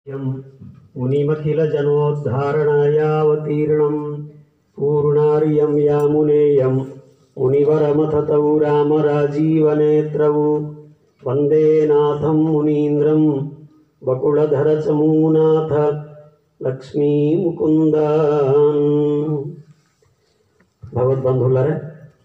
यं मुनिमखिलजनोद्धारणायावतीर्णं पूर्णार्यं यामुनेयं मुनिवरमथतौ रामराजीवनेत्रौ वन्दे नाथं मुनीन्द्रं बकुळधरचमूनाथ లక్ష్మీముకుందాన్ భగవద్బంధువులారా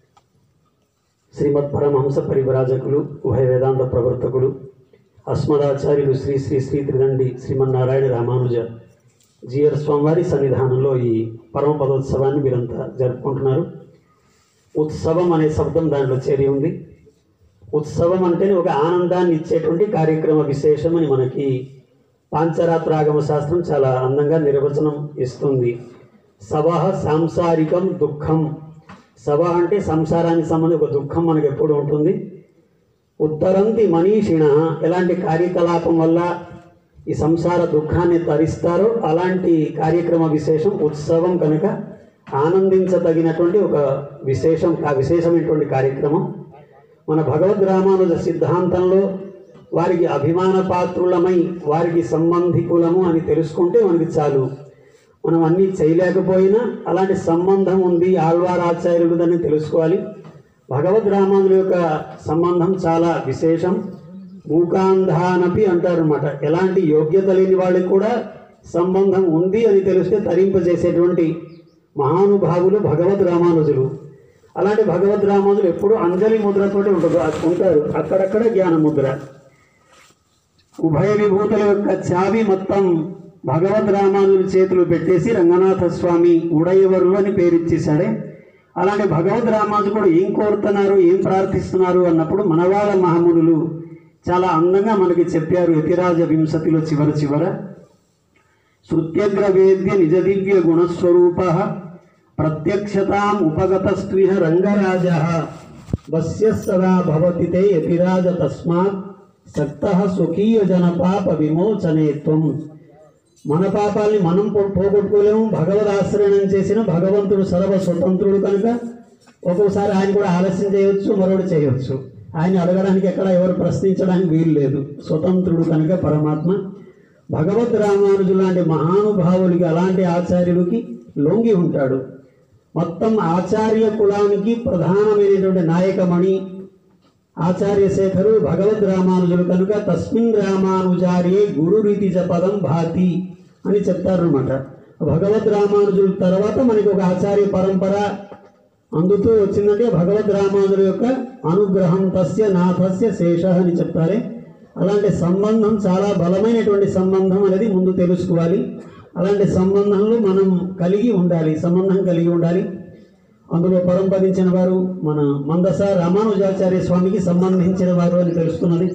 శ్రీమద్ పరమహంస పరివ్రాజకులు ఉభయ వేదాంత ప్రవర్తకులు అస్మదాచార్యులు శ్రీ శ్రీ శ్రీ త్రిదండి శ్రీమన్నారాయణ రామానుజ జిఆర్ స్వామివారి సన్నిధానంలో ఈ పరమ పదోత్సవాన్ని మీరంతా జరుపుకుంటున్నారు ఉత్సవం అనే శబ్దం దాంట్లో చేరి ఉంది ఉత్సవం అంటేనే ఒక ఆనందాన్ని ఇచ్చేటువంటి కార్యక్రమ విశేషం అని మనకి పాంచరాత్రాగమ శాస్త్రం చాలా అందంగా నిర్వచనం ఇస్తుంది సభ సాంసారికం దుఃఖం సభ అంటే సంసారానికి సంబంధించి ఒక దుఃఖం మనకు ఎప్పుడు ఉంటుంది ఉత్తరంతి మనీషిణ ఎలాంటి కార్యకలాపం వల్ల ఈ సంసార దుఃఖాన్ని తరిస్తారో అలాంటి కార్యక్రమ విశేషం ఉత్సవం కనుక ఆనందించదగినటువంటి ఒక విశేషం ఆ విశేషమైనటువంటి కార్యక్రమం మన భగవద్ రామానుజ సిద్ధాంతంలో వారికి అభిమాన పాత్రులమై వారికి సంబంధికులము అని తెలుసుకుంటే మనకి చాలు మనం అన్నీ చేయలేకపోయినా అలాంటి సంబంధం ఉంది ఆళ్వార్ ఆచార్యుడిదని తెలుసుకోవాలి భగవద్ రామానుల యొక్క సంబంధం చాలా విశేషం మూకాంధానపి అంటారు అనమాట ఎలాంటి యోగ్యత లేని వాళ్ళకి కూడా సంబంధం ఉంది అని తెలిస్తే తరింపజేసేటువంటి మహానుభావులు భగవద్ రామానుజులు అలాంటి భగవద్ రామానుజులు ఎప్పుడు అంజలి ముద్రతోటి ఉంటుంది ఉంటారు అక్కడక్కడ జ్ఞాన ముద్ర ఉభయ విభూతుల యొక్క చావి మొత్తం భగవద్ రామానుజుల చేతులు పెట్టేసి రంగనాథ స్వామి ఉడయవరు అని పేరిచ్చేశాడే అలాంటి భగవద్ రామానుజు కూడా ఏం కోరుతున్నారు ఏం ప్రార్థిస్తున్నారు అన్నప్పుడు మనవాళ్ళ మహామునులు చాలా అందంగా మనకి చెప్పారు యతిరాజ వింశతిలో చివర చివర శృత్యగ్ర వేద్య నిజ దివ్య గుణస్వరూప ప్రత్యక్షతాం ఉపగతస్త్విహ రంగరాజ వస్య సదా భవతి తే యతిరాజ తస్మాత్ సక్త స్వకీయ జన పాప విమోచనే త్వం మన పాపాల్ని మనం పో- పోగొట్టుకోలేము భగవద్ ఆశ్రయణం చేసిన భగవంతుడు సర్వ స్వతంత్రుడు కనుక ఒక్కొక్కసారి ఆయన కూడా ఆలస్యం చేయవచ్చు మరొకటి చేయవచ్చు ఆయన అడగడానికి ఎక్కడ ఎవరు ప్రశ్నించడానికి వీలు లేదు స్వతంత్రుడు కనుక పరమాత్మ భగవద్ రామానుజు లాంటి మహానుభావులకి అలాంటి ఆచార్యుడికి లొంగి ఉంటాడు మొత్తం ఆచార్య కులానికి ప్రధానమైనటువంటి నాయకమణి ఆచార్య శేఖరు భగవద్ రామానుజులు కనుక తస్మిన్ రామానుజార్యే గురు రీతి చ పదం భాతి అని చెప్తారనమాట భగవద్ రామానుజుల తర్వాత మనకి ఒక ఆచార్య పరంపర అందుతూ వచ్చిందంటే భగవద్ రామానుజుల యొక్క అనుగ్రహం తస్య నాథస్య శేష అని చెప్తారే అలాంటి సంబంధం చాలా బలమైనటువంటి సంబంధం అనేది ముందు తెలుసుకోవాలి అలాంటి సంబంధంలో మనం కలిగి ఉండాలి సంబంధం కలిగి ఉండాలి అందులో పరంపరించిన వారు మన మందస రామానుజాచార్య స్వామికి సంబంధించిన వారు అని తెలుస్తున్నది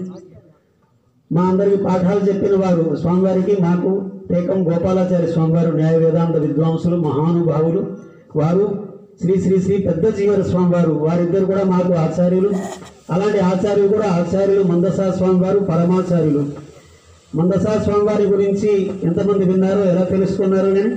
మా అందరికి పాఠాలు చెప్పిన వారు స్వామివారికి మాకు టేకం గోపాలాచార్య స్వామివారు న్యాయ వేదాంత విద్వాంసులు మహానుభావులు వారు శ్రీ శ్రీ శ్రీ పెద్ద జీవన స్వామివారు వారిద్దరు కూడా మాకు ఆచార్యులు అలాంటి ఆచార్యులు కూడా ఆచార్యులు మందసా స్వామివారు పరమాచార్యులు మందసా స్వామివారి గురించి ఎంతమంది విన్నారో ఎలా తెలుసుకున్నారో నేను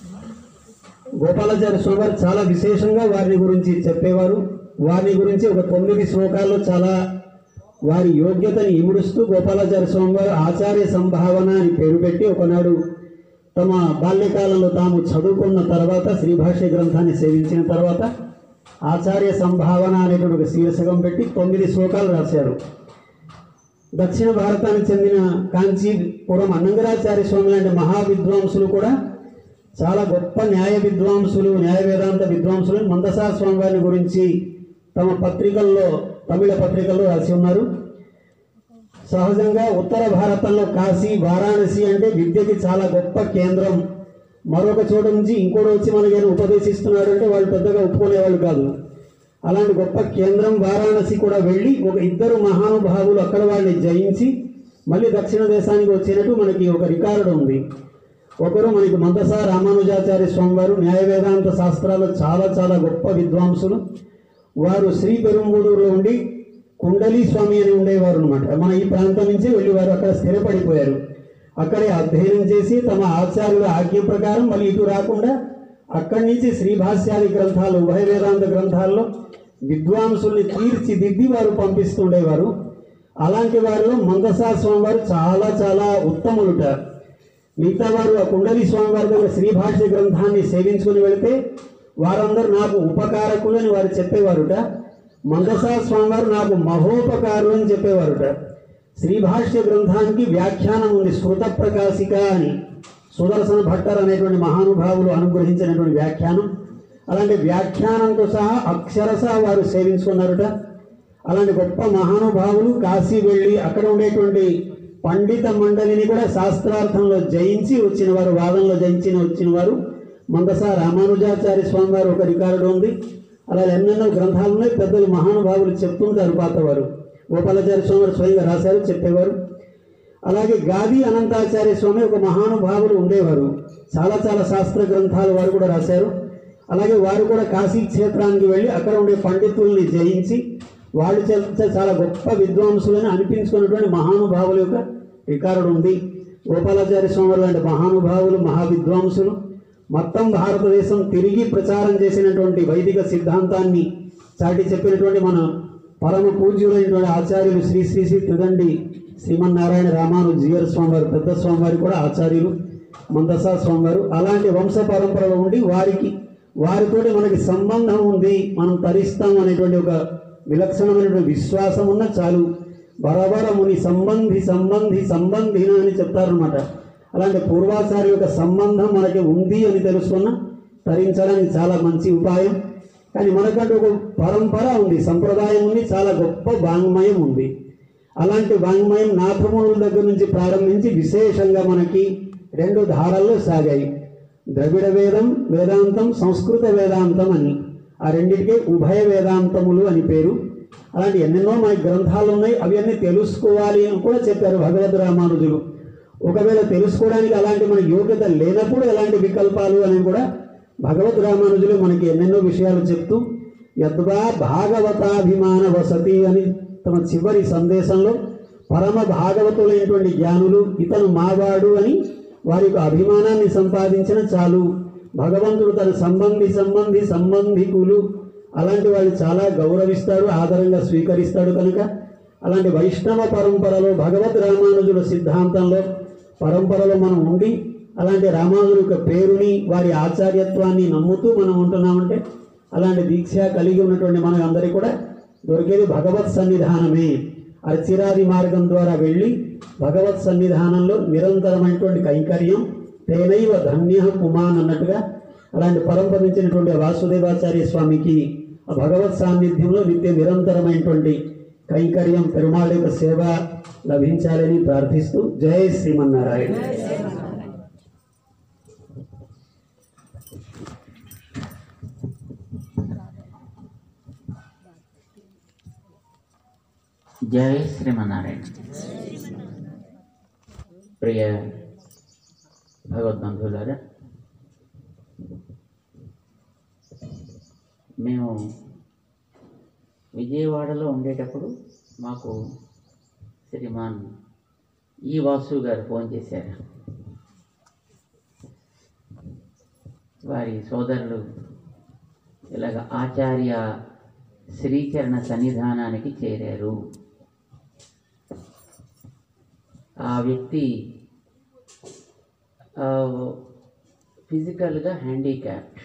గోపాలాచార్య స్వామివారు చాలా విశేషంగా వారిని గురించి చెప్పేవారు వారిని గురించి ఒక తొమ్మిది శ్లోకాల్లో చాలా వారి యోగ్యతని ఇముడుస్తూ గోపాలాచార్య స్వామివారు ఆచార్య సంభావన అని పేరు పెట్టి ఒకనాడు తమ బాల్యకాలంలో తాము చదువుకున్న తర్వాత శ్రీభాష్య గ్రంథాన్ని సేవించిన తర్వాత ఆచార్య సంభావన అనేటువంటి ఒక శీర్షకం పెట్టి తొమ్మిది శ్లోకాలు రాశారు దక్షిణ భారతానికి చెందిన కాంచీపురం అన్నంగరాచార్య స్వామి లాంటి మహా విద్వాంసులు కూడా చాలా గొప్ప న్యాయ విద్వాంసులు న్యాయ వేదాంత విద్వాంసులు మందసా స్వామి వారిని గురించి తమ పత్రికల్లో తమిళ పత్రికల్లో రాసి ఉన్నారు సహజంగా ఉత్తర భారతంలో కాశీ వారాణసి అంటే విద్యకి చాలా గొప్ప కేంద్రం మరొక చోట నుంచి ఇంకోటి వచ్చి మనకి ఉపదేశిస్తున్నాడు అంటే వాళ్ళు పెద్దగా ఒప్పుకునేవాళ్ళు కాదు అలాంటి గొప్ప కేంద్రం వారాణసి కూడా వెళ్ళి ఒక ఇద్దరు మహానుభావులు అక్కడ వాళ్ళని జయించి మళ్ళీ దక్షిణ దేశానికి వచ్చినట్టు మనకి ఒక రికార్డు ఉంది ఒకరు మనకి మందస రామానుజాచార్య స్వామివారు న్యాయ వేదాంత శాస్త్రాల్లో చాలా చాలా గొప్ప విద్వాంసులు వారు శ్రీ పెరుంబూడూరులో ఉండి కుండలి స్వామి అని ఉండేవారు అనమాట మన ఈ ప్రాంతం నుంచి వెళ్ళి వారు అక్కడ స్థిరపడిపోయారు అక్కడే అధ్యయనం చేసి తమ ఆచార్యుల ఆజ్ఞ ప్రకారం మళ్ళీ ఇటు రాకుండా అక్కడి నుంచి శ్రీభాష్యాది గ్రంథాలు ఉభయ వేదాంత గ్రంథాల్లో విద్వాంసుల్ని తీర్చిదిద్ది వారు పంపిస్తుండేవారు అలాంటి వారిలో మందసా స్వామి వారు చాలా చాలా ఉత్తములుట మిగతా వారు ఆ కుండలి స్వామి వారి దగ్గర శ్రీభాష్య గ్రంథాన్ని సేవించుకుని వెళితే వారందరూ నాకు ఉపకారకులు అని వారు చెప్పేవారుట మందసా స్వామి వారు నాకు మహోపకారులు అని చెప్పేవారుట శ్రీభాష్య గ్రంథానికి వ్యాఖ్యానం ఉంది స్మృత ప్రకాశిక అని సుదర్శన భట్టర్ అనేటువంటి మహానుభావులు అనుగ్రహించినటువంటి వ్యాఖ్యానం అలాంటి వ్యాఖ్యానంతో సహా అక్షరశ వారు సేవించుకున్నారుట అలాంటి గొప్ప మహానుభావులు కాశీ వెళ్ళి అక్కడ ఉండేటువంటి పండిత మండలిని కూడా శాస్త్రార్థంలో జయించి వచ్చిన వారు వాదంలో జయించిన వచ్చిన వారు మందస రామానుజాచార్య స్వామి వారు ఒక రికార్డు ఉంది అలా ఎన్నెన్నో గ్రంథాలు ఉన్నాయి పెద్దలు మహానుభావులు చెప్తుంటారు పాతవారు గోపాలాచార్య స్వామి వారు స్వయంగా రాశారు చెప్పేవారు అలాగే గాది అనంతాచార్య స్వామి ఒక మహానుభావులు ఉండేవారు చాలా చాలా శాస్త్ర గ్రంథాలు వారు కూడా రాశారు అలాగే వారు కూడా కాశీ క్షేత్రానికి వెళ్ళి అక్కడ ఉండే పండితుల్ని జయించి వాళ్ళు చేస్తే చాలా గొప్ప విద్వాంసులని అనిపించుకున్నటువంటి మహానుభావుల యొక్క రికార్డు ఉంది గోపాలాచార్య స్వామి లాంటి మహానుభావులు మహావిద్వాంసులు మొత్తం భారతదేశం తిరిగి ప్రచారం చేసినటువంటి వైదిక సిద్ధాంతాన్ని చాటి చెప్పినటువంటి మన పరమ పూజ్యులైనటువంటి ఆచార్యులు శ్రీ శ్రీ శ్రీ త్రిదండి శ్రీమన్నారాయణ రామాను జీవర స్వామి వారు పెద్ద స్వామి వారు కూడా ఆచార్యులు మందసా స్వామి వారు అలాంటి వంశ పరంపరలో ఉండి వారికి వారితోటి మనకి సంబంధం ఉంది మనం తరిస్తాం అనేటువంటి ఒక విలక్షణమైనటువంటి విశ్వాసం ఉన్న చాలు బరబర ముని సంబంధి సంబంధి సంబంధిన అని చెప్తారనమాట అలాంటి పూర్వాచార్య యొక్క సంబంధం మనకి ఉంది అని తెలుసుకున్న తరించడానికి చాలా మంచి ఉపాయం కానీ మనకంటూ ఒక పరంపర ఉంది సంప్రదాయం ఉంది చాలా గొప్ప వాంగ్మయం ఉంది అలాంటి వాంగ్మయం నాథమునుల దగ్గర నుంచి ప్రారంభించి విశేషంగా మనకి రెండు ధారల్లో సాగాయి ద్రవిడ వేదం వేదాంతం సంస్కృత వేదాంతం అని ఆ రెండింటికి ఉభయ వేదాంతములు అని పేరు అలాంటి ఎన్నెన్నో మన గ్రంథాలు ఉన్నాయి అవి అన్నీ తెలుసుకోవాలి అని కూడా చెప్పారు భగవద్ రామానుజులు ఒకవేళ తెలుసుకోవడానికి అలాంటి మన యోగ్యత లేనప్పుడు ఎలాంటి వికల్పాలు అని కూడా భగవద్ రామానుజులు మనకి ఎన్నెన్నో విషయాలు చెప్తూ యద్వా భాగవతాభిమాన వసతి అని తమ చివరి సందేశంలో పరమ భాగవతులైనటువంటి జ్ఞానులు ఇతను మావాడు అని వారి యొక్క అభిమానాన్ని సంపాదించిన చాలు భగవంతుడు తన సంబంధి సంబంధి సంబంధికులు అలాంటి వాళ్ళు చాలా గౌరవిస్తాడు ఆదరంగా స్వీకరిస్తాడు కనుక అలాంటి వైష్ణవ పరంపరలో భగవద్ రామానుజుల సిద్ధాంతంలో పరంపరలో మనం ఉండి అలాంటి రామానుజుల యొక్క పేరుని వారి ఆచార్యత్వాన్ని నమ్ముతూ మనం ఉంటున్నామంటే అలాంటి దీక్ష కలిగి ఉన్నటువంటి మన అందరికీ కూడా దొరికేది భగవత్ సన్నిధానమే అర్చిరాది మార్గం ద్వారా వెళ్ళి భగవత్ సన్నిధానంలో నిరంతరమైనటువంటి కైంకర్యం తేనైవ ధన్య పుమాన్ అన్నట్టుగా అలాంటి పరంపరించినటువంటి వాసుదేవాచార్య స్వామికి ఆ భగవత్ సాన్నిధ్యంలో నిత్య నిరంతరమైనటువంటి కైంకర్యం పెరుమాళ్ యొక్క సేవ లభించాలని ప్రార్థిస్తూ జై శ్రీమన్నారాయణ జై శ్రీమన్నారాయణ ప్రియ భగవద్బంధువులారా మేము విజయవాడలో ఉండేటప్పుడు మాకు శ్రీమాన్ ఈ వాసు గారు ఫోన్ చేశారు వారి సోదరులు ఇలాగ ఆచార్య శ్రీచరణ సన్నిధానానికి చేరారు ఆ వ్యక్తి ఆ, ఫిజికల్గా హ్యాండిక్యాప్డ్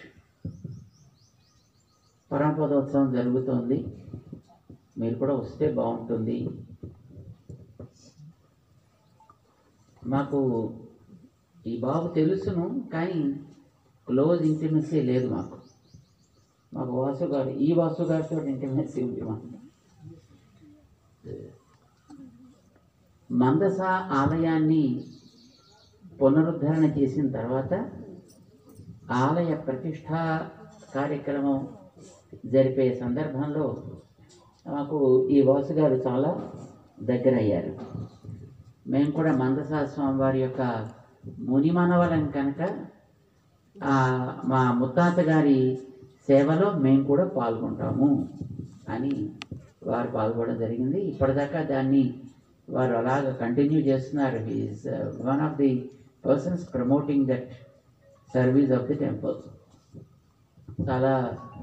పరమపదోత్సవం జరుగుతోంది మీరు కూడా వస్తే బాగుంటుంది మాకు ఈ బాబు తెలుసును కానీ క్లోజ్ ఇంటిమసీ లేదు మాకు మాకు వాసు గారు ఈ వాసు గారితో ఇంటిమసీ ఉంది మాకు మందస ఆలయాన్ని పునరుద్ధరణ చేసిన తర్వాత ఆలయ ప్రతిష్టా కార్యక్రమం జరిపే సందర్భంలో మాకు ఈ వాసు గారు చాలా దగ్గర అయ్యారు మేము కూడా మందసా స్వామి వారి యొక్క ముని మనవలం కనుక ఆ, మా ముత్తాత గారి సేవలో మేము కూడా పాల్గొంటాము అని వారు పాల్గొనడం జరిగింది ఇప్పటిదాకా దాన్ని వారు అలాగ కంటిన్యూ చేస్తున్నారు is one of the persons promoting that service of the temple చాలా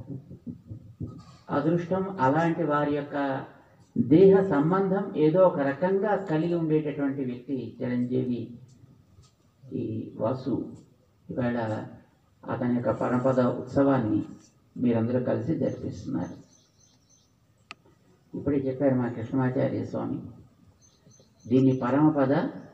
అదృష్టం అలాంటి వారి యొక్క దేహ సంబంధం ఏదో ఒక రకంగా కలిగి ఉండేటటువంటి వ్యక్తి చిరంజీవి ఈ వాసు ఇవాళ అతని యొక్క పరమపద ఉత్సవాన్ని మీరందరూ కలిసి జరిపిస్తున్నారు ఇప్పుడే చెప్పారు మా కృష్ణమాచార్య స్వామి దీన్ని పరమపద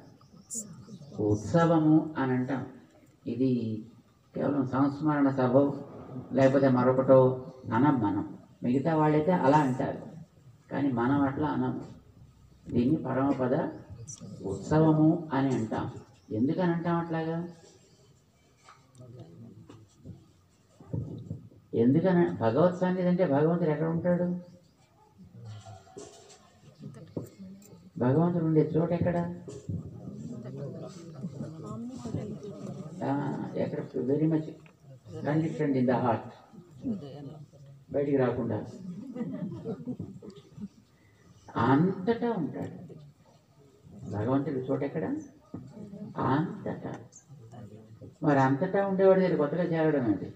ఉత్సవము అని అంటాం ఇది కేవలం సంస్మరణ సభ లేకపోతే మరొకటో అనం మనం మిగతా వాళ్ళైతే అలా అంటారు కానీ మనం అట్లా అనం దీన్ని పరమపద ఉత్సవము అని అంటాం ఎందుకని అంటాం అట్లాగా ఎందుకని భగవత్ సన్నిధి అంటే భగవంతుడు ఎక్కడ ఉంటాడు భగవంతుడు ఉండే చోట ఎక్కడ ఆ, ఎక్కడ very much condition in the heart బయటికి రాకుండా అంతటా ఉంటాడు భగవంతుడి చోట ఎక్కడ అంతటా మరి అంతటా ఉండేవాడి దగ్గర కొత్తగా చేరడం ఏంటి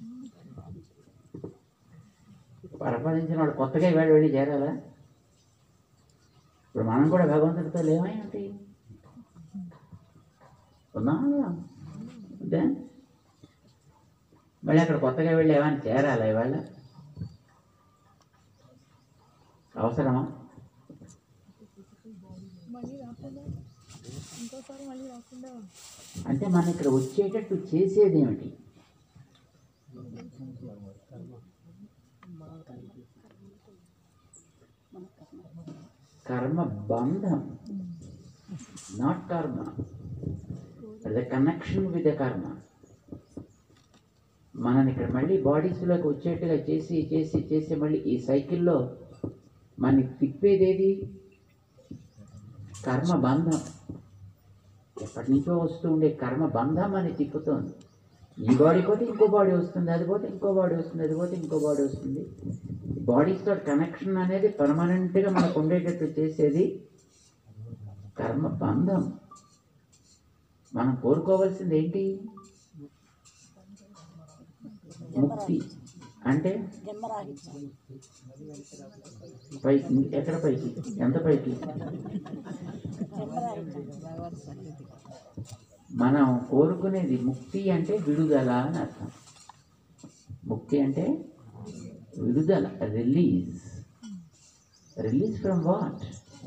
పరపదించిన వాడు కొత్తగా ఇవాళ వెళ్ళి చేరాలా ఇప్పుడు మనం కూడా భగవంతుడితో లేమై ఏంటి ఉన్నామా అంతే మళ్ళీ అక్కడ కొత్తగా వెళ్ళి ఏమైనా చేరాలా ఇవాళ అవసరమా మళ్ళీ రాకుండా ఇంకోసారి మళ్ళీ రాకుండా అంటే మనం ఇక్కడ వచ్చేటట్టు చేసేది ఏమిటి కర్మ బంధం నాట్ కర్మ ద కనెక్షన్ విత్ ద కర్మ మనని ఇక్కడ మళ్ళీ బాడీస్లోకి వచ్చేట్టుగా చేసి చేసి చేసి మళ్ళీ ఈ సైకిల్లో మనకి తిప్పేది ఏది కర్మ బంధం ఎప్పటి నుంచో వస్తూ ఉండే కర్మ బంధం అని తిప్పుతోంది ఈ బాడీ పోతే ఇంకో బాడీ వస్తుంది అది పోతే ఇంకో బాడీ వస్తుంది అది పోతే ఇంకో బాడీ వస్తుంది బాడీస్తో కనెక్షన్ అనేది పర్మనెంట్గా మనకు ఉండేటట్టు చేసేది కర్మ బంధం మనం కోరుకోవాల్సింది ఏంటి ముక్తి అంటే పైకి ఎక్కడ పైకి ఎంత పైకి మనం కోరుకునేది ముక్తి అంటే విడుదల అని అర్థం ముక్తి అంటే విడుదల release release from what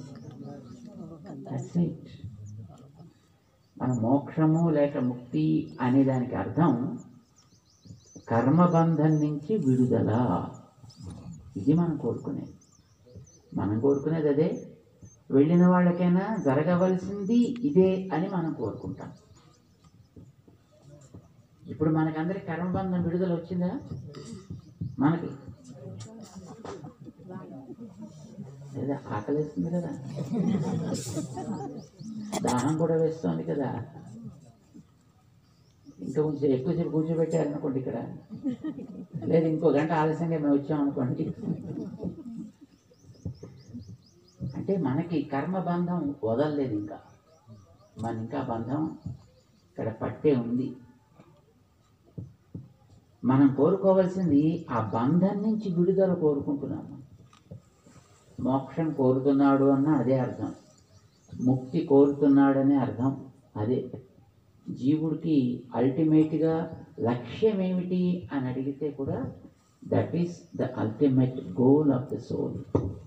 it మన మోక్షము లేక ముక్తి అనే దానికి అర్థం కర్మబంధం నుంచి విడుదల ఇది మనం కోరుకునేది మనం కోరుకునేది అదే వెళ్ళిన వాళ్ళకైనా జరగవలసింది ఇదే అని మనం కోరుకుంటాం ఇప్పుడు మనకందరికి కర్మబంధం విడుదల వచ్చిందా మనకి లేదా ఆకలిస్తుంది కదా దాహం కూడా వేస్తుంది కదా ఇంకా కొంచెం ఎక్కువసేపు కూర్చోబెట్టారనుకోండి ఇక్కడ లేదు ఇంకో గంట ఆలస్యంగా మేము వచ్చామనుకోండి అంటే మనకి కర్మ బంధం వదలలేదు ఇంకా మన ఇంకా బంధం ఇక్కడ పట్టే ఉంది మనం కోరుకోవాల్సింది ఆ బంధం నుంచి విడుదల కోరుకుంటున్నాము మోక్షం కోరుతున్నాడు అన్న అదే అర్థం ముక్తి కోరుతున్నాడనే అర్థం అదే జీవుడికి అల్టిమేట్గా లక్ష్యం ఏమిటి అని అడిగితే కూడా that is the ultimate goal of the soul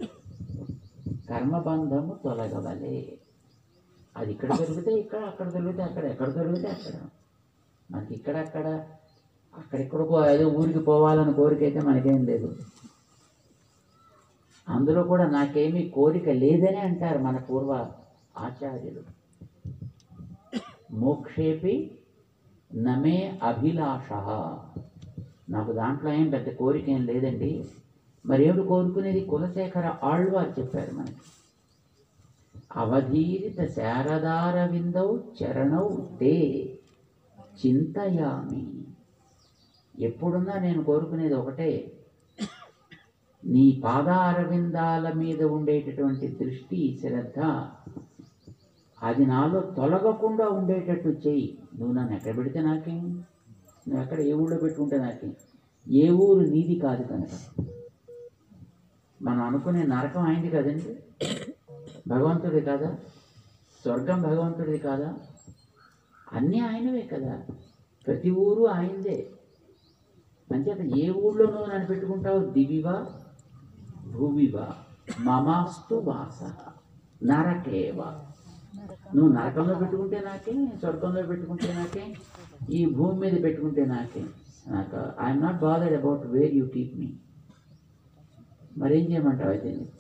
కర్మబంధము తొలగవలే అది ఇక్కడ దొరికితే ఇక్కడ అక్కడ దొరికితే అక్కడ ఎక్కడ దొరికితే అక్కడ మనకి ఇక్కడ అక్కడ అక్కడెక్కడికో ఏదో ఊరికి పోవాలని కోరిక అయితే మనకేం లేదు అందులో కూడా నాకేమీ కోరిక లేదని అంటారు మన పూర్వ ఆచార్యులు మోక్షేపి నమే అభిలాష నాకు దాంట్లో ఏం పెద్ద కోరిక ఏం లేదండి మరి ఏమిటి కోరుకునేది కులశేఖర ఆళ్వారు చెప్పారు మనకి అవధీరిత శారదార విందౌ చరణౌ తే చింతయామి ఎప్పుడున్నా నేను కోరుకునేది ఒకటే నీ పాదారవిందాల మీద ఉండేటటువంటి దృష్టి శ్రద్ధ అది నాలో తొలగకుండా ఉండేటట్టు చెయ్యి నువ్వు నన్ను ఎక్కడ పెడితే నాకేం నువ్వు ఎక్కడ ఏ ఊళ్ళో పెట్టుకుంటే నాకేం ఏ ఊరు నీది కాదు కనుక మనం అనుకునే నరకం అయింది కదండి భగవంతుడి కాదా స్వర్గం భగవంతుడిది కాదా అన్నీ ఆయనవే కదా ప్రతి ఊరు ఆయనదే అంచేత ఏ ఊళ్ళోనూ నన్ను పెట్టుకుంటావు దివివా భూవివా మమాస్తు వాస నరకేవా నువ్వు నరకంలో పెట్టుకుంటే నాకే స్వర్గంలో పెట్టుకుంటే నాకే ఈ భూమి మీద పెట్టుకుంటే నాకే నాకు I'm not bothered about where you keep me మరేం చేయమంటావు అయితే నీకు?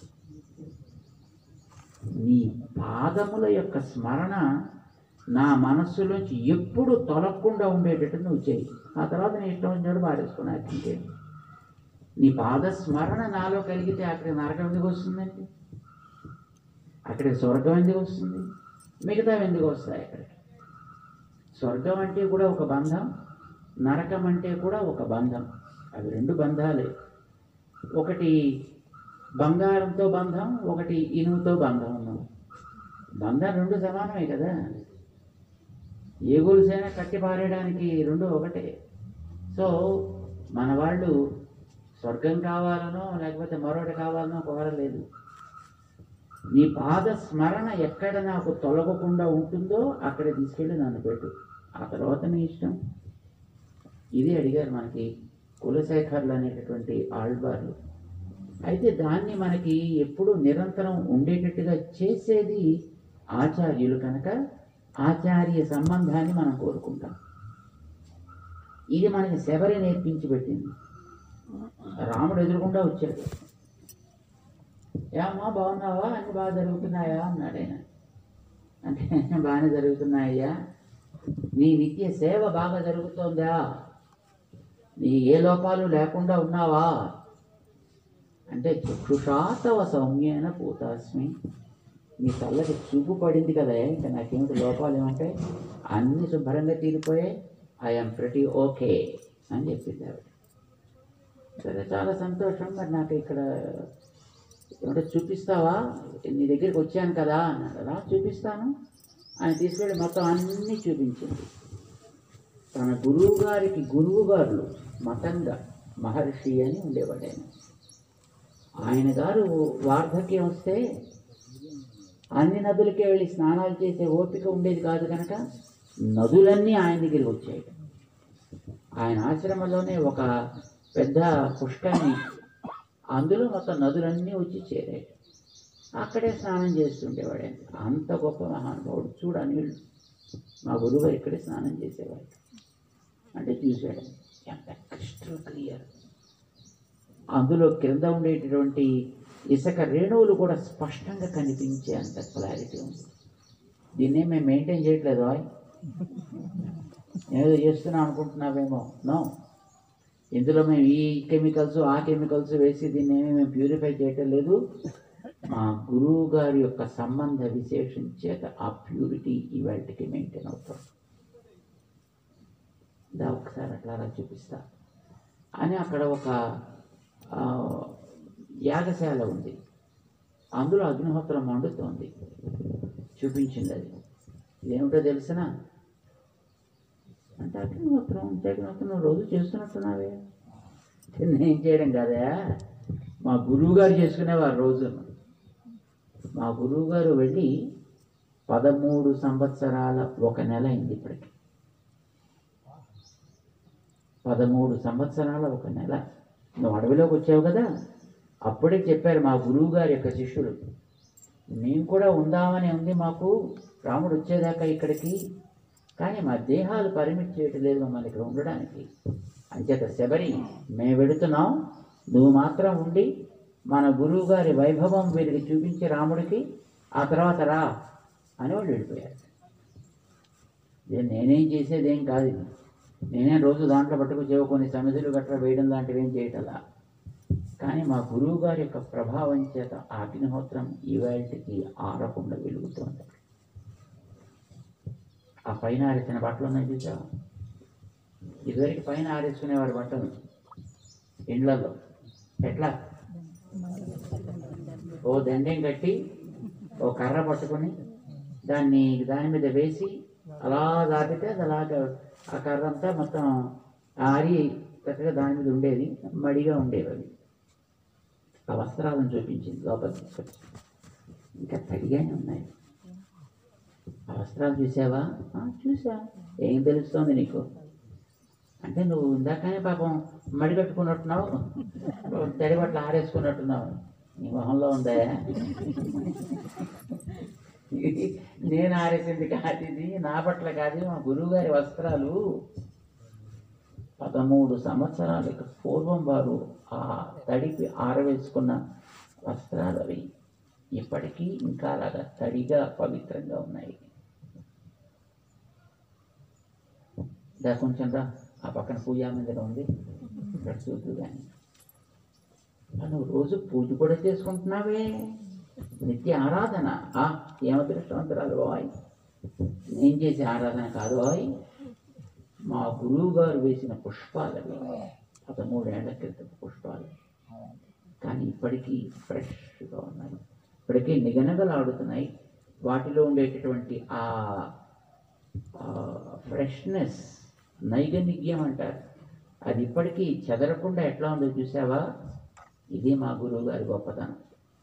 నీ పాదముల యొక్క స్మరణ నా మనస్సులోంచి ఎప్పుడు తొలగకుండా ఉండేటట్టు నువ్వు చేయి ఆ తర్వాత నీ ఇష్టం వచ్చినప్పుడు పారేసుకున్నాను ఇంకేం నీ పాద స్మరణ నాలో కలిగితే అక్కడ నరకం ఎందుకు వస్తుందండి అక్కడికి స్వర్గం ఎందుకు వస్తుంది మిగతా ఎందుకు వస్తాయి అక్కడికి స్వర్గం అంటే కూడా ఒక బంధం నరకం అంటే కూడా ఒక బంధం అవి రెండు బంధాలే ఒకటి బంగారంతో బంధం ఒకటి ఇనుముతో బంధం ఉన్నది బంధం రెండు సమానమే కదా ఏ గొలుసైనా కట్టి పారేయడానికి రెండు ఒకటే సో మన వాళ్ళు స్వర్గం కావాలనో లేకపోతే మరొకటి కావాలనో కోరలేదు నీ పాద స్మరణ ఎక్కడ నాకు తొలగకుండా ఉంటుందో అక్కడ తీసుకెళ్ళి నన్ను పెట్టు ఆ తర్వాత నీ ఇష్టం ఇది అడిగారు మనకి కులశేఖర్లు అనేటటువంటి ఆళ్వార్లు అయితే దాన్ని మనకి ఎప్పుడు నిరంతరం ఉండేటట్టుగా చేసేది ఆచార్యులు కనుక ఆచార్య సంబంధాన్ని మనం కోరుకుంటాం ఇది మనకి శబరి నేర్పించి పెట్టింది రాముడు ఎదురుకుండా వచ్చాడు ఏమ్మా బాగున్నావా అన్ని బాగా జరుగుతున్నాయా అన్నాడు ఆయన అంటే బాగానే జరుగుతున్నాయ్యా నీ నిత్య సేవ బాగా జరుగుతోందా నీ ఏ లోపాలు లేకుండా ఉన్నావా అంటే చక్షుషా తవ సౌమ్యేన పూతాస్మి నీ కళ్ళకి చూపు పడింది కదా ఇంకా నాకేమిటి లోపాలు ఏమంటాయి అన్ని శుభ్రంగా తీరిపోయాయి ఐఎమ్ ప్రతి ఓకే అని చెప్పింది ఆవిడ సరే చాలా సంతోషం మరి నాకు ఇక్కడ ఏమంటే చూపిస్తావా నీ దగ్గరికి వచ్చాను కదా అన్నాడు రా చూపిస్తాను ఆయన తీసుకెళ్ళి మొత్తం అన్నీ చూపించింది తన గురువు గారికి గురువు గారు మతంగా మహర్షి అని ఉండేవాడు ఆయన ఆయన గారు వార్ధక్యం వస్తే అన్ని నదులకే వెళ్ళి స్నానాలు చేసే ఓపిక ఉండేది కాదు కనుక నదులన్నీ ఆయన దగ్గరికి వచ్చాయి ఆయన ఆశ్రమంలోనే ఒక పెద్ద పుష్కరిణి అందులో మొత్తం నదులన్నీ వచ్చి చేరాయి అక్కడే స్నానం చేస్తుండేవాడు ఆయన అంత గొప్ప మహానుభావుడు చూడ నీళ్ళు మా గురువు గారు ఇక్కడే స్నానం చేసేవాడు అంటే చూశాడు ఎంత క్రిస్టల్ క్లియర్ అందులో క్రింద ఉండేటటువంటి ఇసుక రేణువులు కూడా స్పష్టంగా కనిపించే అంత క్లారిటీ ఉంది దీన్నే మేము మెయింటైన్ చేయట్లేదు రాయ్ ఏదో చేస్తున్నాం అనుకుంటున్నావేమో నో ఇందులో మేము ఈ కెమికల్స్ ఆ కెమికల్స్ వేసి దీన్ని ఏమీ మేము ప్యూరిఫై చేయటం లేదు మా గురువు గారి యొక్క సంబంధ విశేషం చేత ఆ ప్యూరిటీ ఇవాటికి మెయింటైన్ అవుతాం దా ఒకసారి అట్లా రా చూపిస్తా అని అక్కడ ఒక ఆ, యాగశాల ఉంది అందులో అగ్నిహోత్రం మండుతోంది చూపించింది అది ఇదేమిటో తెలిసినా అంటే అగ్నిహోత్రం అంటే అగ్నిహోత్రం నువ్వు రోజు చేస్తున్నట్టున్నావే అంటే నేను చేయడం కాదా మా గురువు గారు చేసుకునేవారు రోజు మా గురువు గారు వెళ్ళి పదమూడు సంవత్సరాల ఒక నెల అయింది ఇప్పటికి పదమూడు సంవత్సరాల ఒక నెల నువ్వు అడవిలోకి వచ్చావు కదా అప్పుడే చెప్పారు మా గురువు గారి యొక్క శిష్యుడు మేము కూడా ఉందామని ఉంది మాకు రాముడు వచ్చేదాకా ఇక్కడికి కానీ మా దేహాలు పరిమితి చేయటం లేదు మమ్మల్ని ఇక్కడ ఉండడానికి అంచేత శబరి మేము వెళుతున్నాం నువ్వు మాత్రం ఉండి మన గురువు గారి వైభవం వీరికి చూపించి రాముడికి ఆ తర్వాత రా అని వాళ్ళు వెళ్ళిపోయారు ఇది నేనేం చేసేది ఏం కాదు ఇది నేనే రోజు దాంట్లో పట్టుకు చెవు కొన్ని సమిధులు గట్రా వేయడం లాంటివి ఏం చేయటలా కానీ మా గురువు గారి యొక్క ప్రభావం చేత ఆ అగ్నిహోత్రం ఈవేళకి ఆరకుండా వెలుగుతోంది ఆ పైన ఆరేసిన బట్టలు ఉన్నాయి చూసా ఇదివరకు పైన ఆరేసుకునేవాడు బట్టలు ఇండ్లలో ఎట్లా ఓ దండెం కట్టి ఓ కర్ర పట్టుకొని దాన్ని దాని మీద వేసి అలా దాటితే అది అలాగ ఆ కర్ర అంతా మొత్తం ఆరి చక్కగా దాని మీద ఉండేది మడిగా ఉండేవి అవి ఆ వస్త్రాలను చూపించింది లోపల తీసుకొచ్చి ఇంకా తడిగానే ఉన్నాయి ఆ వస్త్రాలు చూసావా "ఆ, చూసా ఏం తెలుస్తోంది నీకు అంటే నువ్వు ఇందాకనే పాపం మడి కట్టుకున్నట్టున్నావు తడి బట్టలు ఆరేసుకున్నట్టున్నావు నీ మొహంలో ఉందా ఇది నేను ఆరేసింది కాదు ఇది నా బట్టలు కాదు మా గురువుగారి వస్త్రాలు పదమూడు సంవత్సరాలకు పూర్వం వారు ఆ తడిపి ఆరవేసుకున్న వస్త్రాలు అవి ఇప్పటికీ ఇంకా అలాగా తడిగా పవిత్రంగా ఉన్నాయి దా కొంచెం రా ఆ పక్కన పూజా మందిరం ఉంది ఇక్కడ చూద్దు కానీ నువ్వు రోజు పూజ కూడా చేసుకుంటున్నావే నిత్య ఆరాధన ఆ ఏమదృష్టవంతురాలు బాయ్ నేను చేసే ఆరాధన కాదు బాయ్ మా గురువు గారు వేసిన పుష్పాలు అవి పదమూడేళ్ల క్రితం పుష్పాలు కానీ ఇప్పటికీ ఫ్రెష్గా ఉన్నాయి ఇప్పటికీ నిగనగలాడుతున్నాయి వాటిలో ఉండేటటువంటి ఆ ఫ్రెష్నెస్ నైగనిగ్యం అంటారు అది ఇప్పటికీ చెదరకుండా ఎట్లా ఉందో చూసావా ఇది మా గురువు గారి గొప్పతనం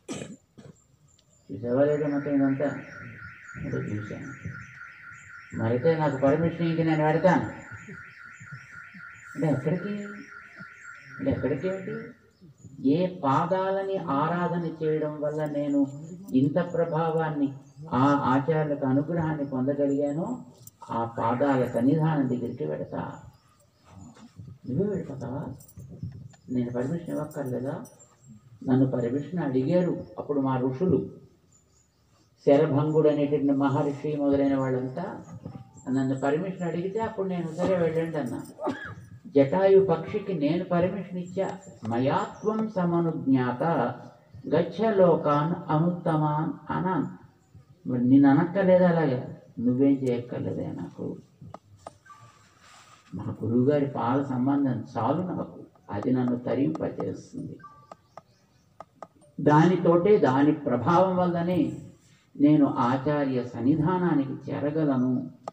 చూసావా లేదా మొత్తం ఇదంతా అంటే చూశాను మరైతే నాకు పర్మిషన్ ఇంక నేను పెడతాను అంటే ఎక్కడికి అంటే ఎక్కడికి ఏంటి ఏ పాదాలని ఆరాధన చేయడం వల్ల నేను ఇంత ప్రభావాన్ని ఆ ఆచార్యులకు అనుగ్రహాన్ని పొందగలిగానో ఆ పాదాల సన్నిధానం దగ్గరికి పెడతా నువ్వే వెళ్ళిపోతావా నేను పర్మిషన్ ఇవ్వక్కర్లేదా నన్ను పర్మిషన్ అడిగారు అప్పుడు మా ఋషులు శరభంగుడు అనేటువంటి మహర్షి మొదలైన వాళ్ళంతా నన్ను పర్మిషన్ అడిగితే అప్పుడు నేను సరే వెళ్ళండి అన్నా జటాయు పక్షికి నేను పర్మిషన్ ఇచ్చా మయాత్వం సమనుజ్ఞాత గచ్చ లోకాన్ అనుత్తమాన్ అనాన్ మరి నేను అనక్కర్లేదు అలాగే నువ్వేం చేయక్కర్లేదే నాకు మా గురువుగారి పాల సంబంధం చాలు నాకు అది నన్ను తరింపచేస్తుంది దానితోటే దాని ప్రభావం వల్లనే నేను ఆచార్య సన్నిధానానికి చేరగలను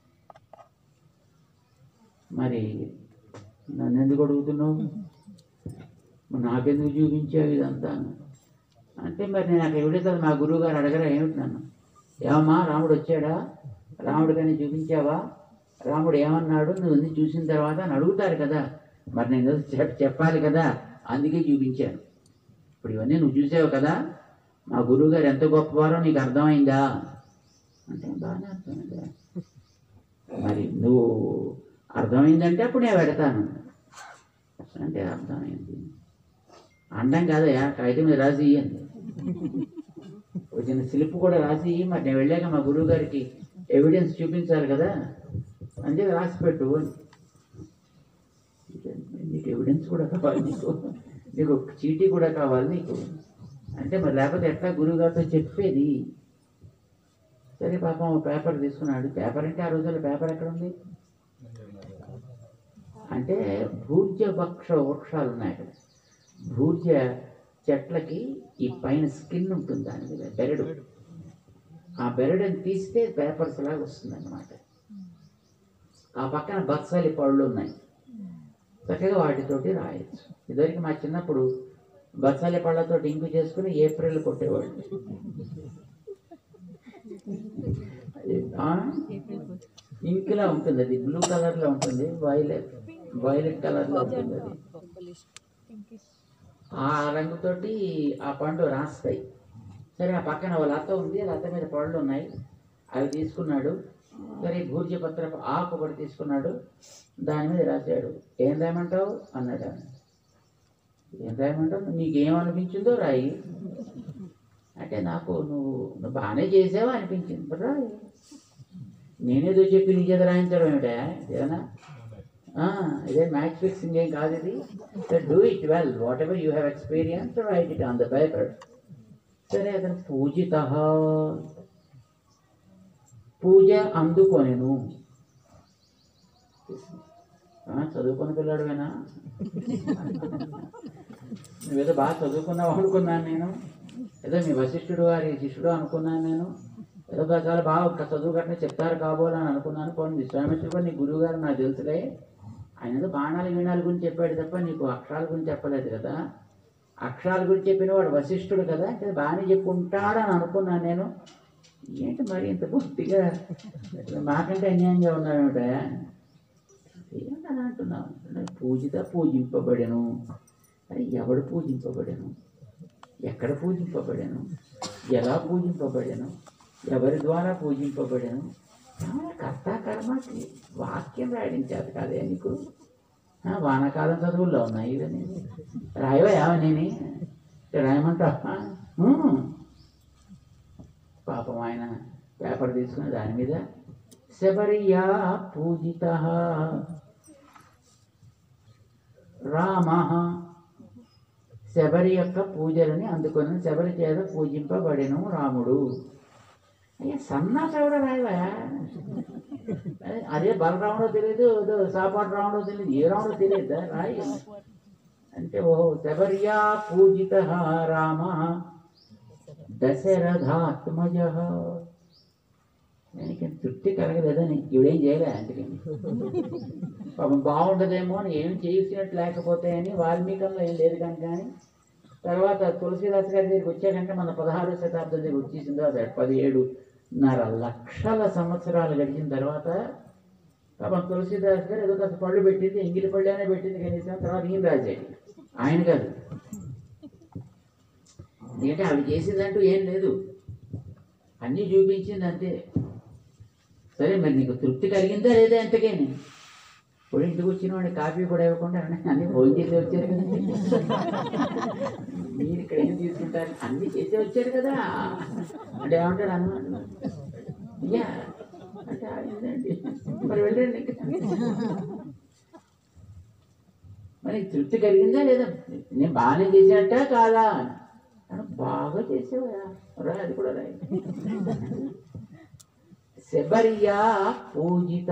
మరి నన్ను ఎందుకు అడుగుతున్నావు మరి నాకెందుకు చూపించావు ఇదంతా అంటే మరి నేను అక్కడ ఎవడైతే మా గురువు గారు అడగరా ఏమిటి నన్ను ఏమమ్మా రాముడు వచ్చాడా రాముడు కానీ చూపించావా రాముడు ఏమన్నాడు నువ్వు అన్ని చూసిన తర్వాత అని అడుగుతారు కదా మరి నేను ఏదో చెప్ చెప్పాలి కదా అందుకే చూపించాను ఇప్పుడు ఇవన్నీ నువ్వు చూసావు కదా మా గురువు గారు ఎంత గొప్పవారో నీకు అర్థమైందా అంటే బాగానే అర్థమైందా మరి నువ్వు అర్థమైందంటే అప్పుడు నేను పెడతాను అంటే అర్థమైంది అండం కాదయా కాగితం మీద రాసి ఇయ్యండి వచ్చిన స్లిప్ కూడా రాసి ఇయ్యి, మరి నేను వెళ్ళాక మా గురువు గారికి ఎవిడెన్స్ చూపించాలి కదా అంటే రాసి పెట్టు అని. నీకు ఎవిడెన్స్ కూడా కావాలి నీకు నీకు ఒక చీటీ కూడా కావాలి నీకు అంటే మరి లేకపోతే ఎట్లా గురువు గారితో చెప్పేది సరే పాపం ఓ పేపర్ తీసుకున్నాడు పేపర్ అంటే ఆ రోజుల్లో పేపర్ ఎక్కడ ఉంది అంటే భూర్జ వృక్ష వృక్షాలు ఉన్నాయి అక్కడ భూర్జ చెట్లకి ఈ పైన స్కిన్ ఉంటుంది దాని మీద బెరడు ఆ బెరడుని తీస్తే పేపర్స్ లాగా వస్తుంది అన్నమాట ఆ పక్కన బత్సాలి పళ్ళు ఉన్నాయి చక్కగా వాటితోటి రాయొచ్చు ఇదివరకు మా చిన్నప్పుడు బత్సాలి పళ్ళతో ఇంకు చేసుకుని ఏప్రిల్ కొట్టేవాళ్ళు ఆ? ఇంకులా ఉంటుంది అది బ్లూ కలర్ లో ఉంటుంది వైలెట్ వైలెట్ కలర్ లో ఉంటుంది అది ఆ రంగుతోటి ఆ పండు రాస్తాయి సరే ఆ పక్కన వాళ్ళ అత్త ఉంది ఆ అత్త మీద పళ్ళు ఉన్నాయి అవి తీసుకున్నాడు సరే భూర్జ పత్ర ఆకు ఒకటి తీసుకున్నాడు దాని మీద రాశాడు ఏం రాయమంటావు అన్నాడు ఆయన. ఏం రాయమంటావు నీకు ఏమనిపించిందో రాయి అంటే నాకు నువ్వు నువ్వు బాగానే చేసావా అనిపించింది మరి రాయి నేనేదో చెప్పి నీ చేత రాయించడం ఏమిటా ఇదేనా ఆ, ఇదే మ్యాచ్ ఫిక్సింగ్ ఏం కాదు ఇది do it well whatever you have experience write it on the paper సరే అతను పూజిత పూజ అందుకొనెను ఆ, చదువుకున్న పిల్లాడువేనా నువ్వేదో బాగా చదువుకున్నావు అనుకున్నాను నేను ఏదో మీ వశిష్ఠుడు వారి శిష్యుడు అనుకున్నాను నేను ఏదో బా- చాలా బాగా ఒక్క చదువు కట్టిన చెప్తారు కాబోలని అనుకున్నాను పోనీ విశ్వామిత్రుడు కూడా నీ గురువు గారు నాకు తెలుసులే ఆయన ఏదో బాణాలు వీణాల గురించి చెప్పాడు తప్ప నీకు అక్షరాల గురించి చెప్పలేదు కదా అక్షరాల గురించి చెప్పిన వాడు వశిష్ఠుడు కదా అంటే బాగానే చెప్పుకుంటాడని అనుకున్నాను నేను ఏంటి మరి ఇంత బొత్తిగా మాకంటే అన్యాయంగా ఉన్నావేమిట ఏంటి అని అంటున్నావు పూజిత పూజింపబడెను అది ఎవడు పూజింపబడెను ఎక్కడ పూజింపబడెను ఎలా పూజింపబడెను ఎవరి ద్వారా పూజింపబడెను ఏమైనా కర్త కర్మకి వాక్యం రాయడం చేత కాదే నీకు ఆ, వానాకాలం చదువుల్లో ఉన్నాయి ఇవన్నీ రాయవా ఏమని రాయమంటావా ఉమ్. పాపం ఆయన పేపర్ తీసుకుని దాని మీద శబరియా పూజిత రామ శబరి యొక్క పూజలని అందుకొని శబరి చేత పూజింపబడెను రాముడు అయ్యా సన్నాసి ఎవడో రాయవా అదే- అదే బలరాముడో తెలియదు ఏదో సాపాటు రాముడో తెలియదు ఏ రాముడో తెలియదు రాయి అంటే ఓ శబర్యా పూజిత రామ దశరథాత్మజ దానికి తృప్తి కలగలేదని ఇవిడేం చేయలే అందుకని పాపం బాగుంటుందేమో అని ఏం చేసినట్టు లేకపోతే అని వాల్మీకంలో ఏం లేదు కనుక కానీ తర్వాత తులసిదాస్ గారి దగ్గరికి వచ్చాకంటే మన పదహారు శతాబ్దం దగ్గర వచ్చేసిందో అది పదిహేడున్నర లక్షల సంవత్సరాలు గడిచిన తర్వాత పాపం తులసిదాస్ గారు ఏదో కాస్త పళ్ళు పెట్టింది ఎంగిలి పళ్ళు అనే పెట్టింది కనీసం తర్వాత ఈయన రాజాడు ఆయన కాదు ఎందుకంటే అవి చేసిందంటూ ఏం లేదు అన్నీ చూపించింది అంతే సరే మరి నీకు తృప్తి కలిగిందా లేదా ఎంతకేని ఇప్పుడు ఇంటికి వచ్చిన వాడిని కాఫీ కూడా ఇవ్వకుండా అన్ని భోజనం చేసి వచ్చారు కదా మీరు ఇక్కడ ఏం తీసుకుంటారు అన్ని చేసి వచ్చారు కదా అంటే ఏమంటారు అన్న అయ్యా అంటే అయిందండి మరి వెళ్ళండి మరి తృప్తి కలిగిందా లేదా నేను బాగానే చేసినట్ట కాదా అని బాగా చేసావా రా అది కూడా రాయి శబర్యా పూజిత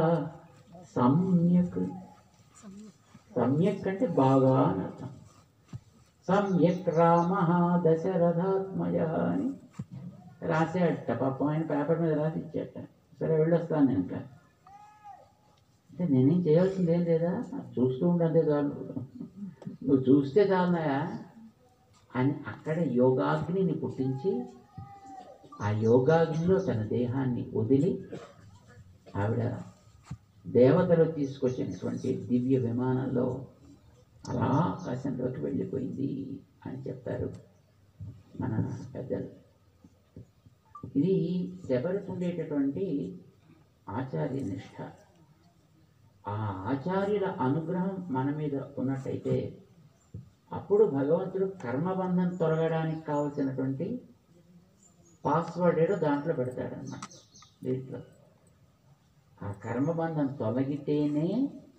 సమ్యక్ సమ్యక్ అంటే బాగా అని అర్థం సమ్యక్ రామ దశరథాత్మజ అని రాసేట పాపం ఆయన పేపర్ మీద రాసి ఇచ్చేట సరే వెళ్ళొస్తాను నేను ఇంకా అంటే నేనేం చేయాల్సింది ఏం లేదా చూస్తూ ఉండంతే చాలు నువ్వు చూస్తే చాలునాయా అని అక్కడ యోగాగ్నిని పుట్టించి ఆ యోగాగ్నిలో తన దేహాన్ని వదిలి ఆవిడ దేవతలు తీసుకొచ్చినటువంటి దివ్య విమానంలో అలా ఆకాశంలోకి వెళ్ళిపోయింది అని చెప్తారు మన పెద్దలు ఇది శబరికి ఉండేటటువంటి ఆచార్య నిష్ఠ ఆ ఆచార్యుల అనుగ్రహం మన మీద ఉన్నట్టయితే అప్పుడు భగవంతుడు కర్మబంధం తొలగడానికి కావలసినటువంటి పాస్వర్డ్ ఏదో దాంట్లో పెడతాడన్నమాట దీంట్లో ఆ కర్మబంధం తొలగితేనే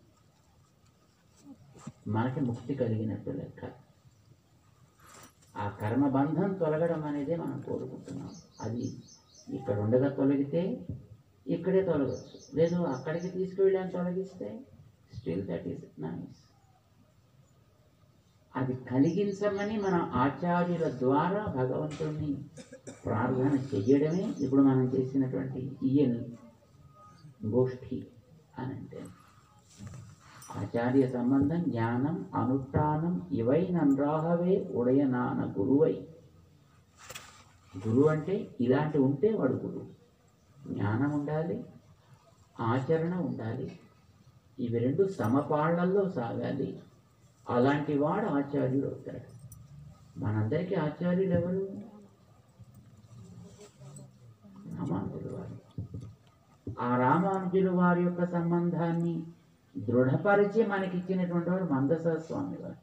మనకి ముక్తి కలిగినట్టు లెక్క ఆ కర్మబంధం తొలగడం అనేది మనం కోరుకుంటున్నాం అది ఇక్కడ ఉండగా తొలగితే ఇక్కడే తొలగచ్చు లేదు అక్కడికి తీసుకువెళ్ళాను తొలగిస్తే స్టిల్ దట్ ఈస్ నైస్ అది కలిగించమని మన ఆచార్యుల ద్వారా భగవంతుడిని ప్రార్థన చెయ్యడమే ఇప్పుడు మనం చేసినటువంటి ఈయన్ గోష్ఠి అని అంటే ఆచార్య సంబంధం జ్ఞానం అనుష్ఠానం ఇవై నన్రాహవే ఉడయనాన గురువై గురువు అంటే ఇలాంటి ఉంటే వాడు గురువు జ్ఞానం ఉండాలి ఆచరణ ఉండాలి ఇవి రెండు సమపాళ్లలో సాగాలి అలాంటి వాడు ఆచార్యుడు అవుతాడు మనందరికీ ఆచార్యులు ఎవరు రామానుజులు వారు ఆ రామానుజులు వారి యొక్క సంబంధాన్ని దృఢపరిచి మనకిచ్చినటువంటి వారు మందసా స్వామి వారు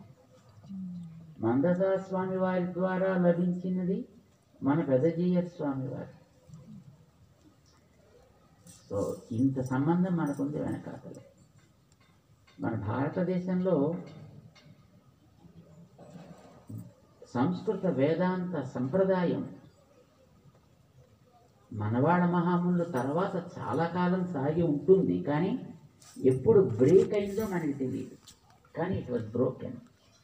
మందసా స్వామి వారి ద్వారా లభించినది మన పెదజీయ స్వామి వారు సో ఇంత సంబంధం మనకుంది వెనకాతలే మన భారతదేశంలో సంస్కృత వేదాంత సంప్రదాయం మనవాడ మహాములు తర్వాత చాలా కాలం సాగి ఉంటుంది కానీ ఎప్పుడు బ్రేక్ అయిందో మనకి తెలియదు కానీ ఇట్ వాజ్ బ్రోకెన్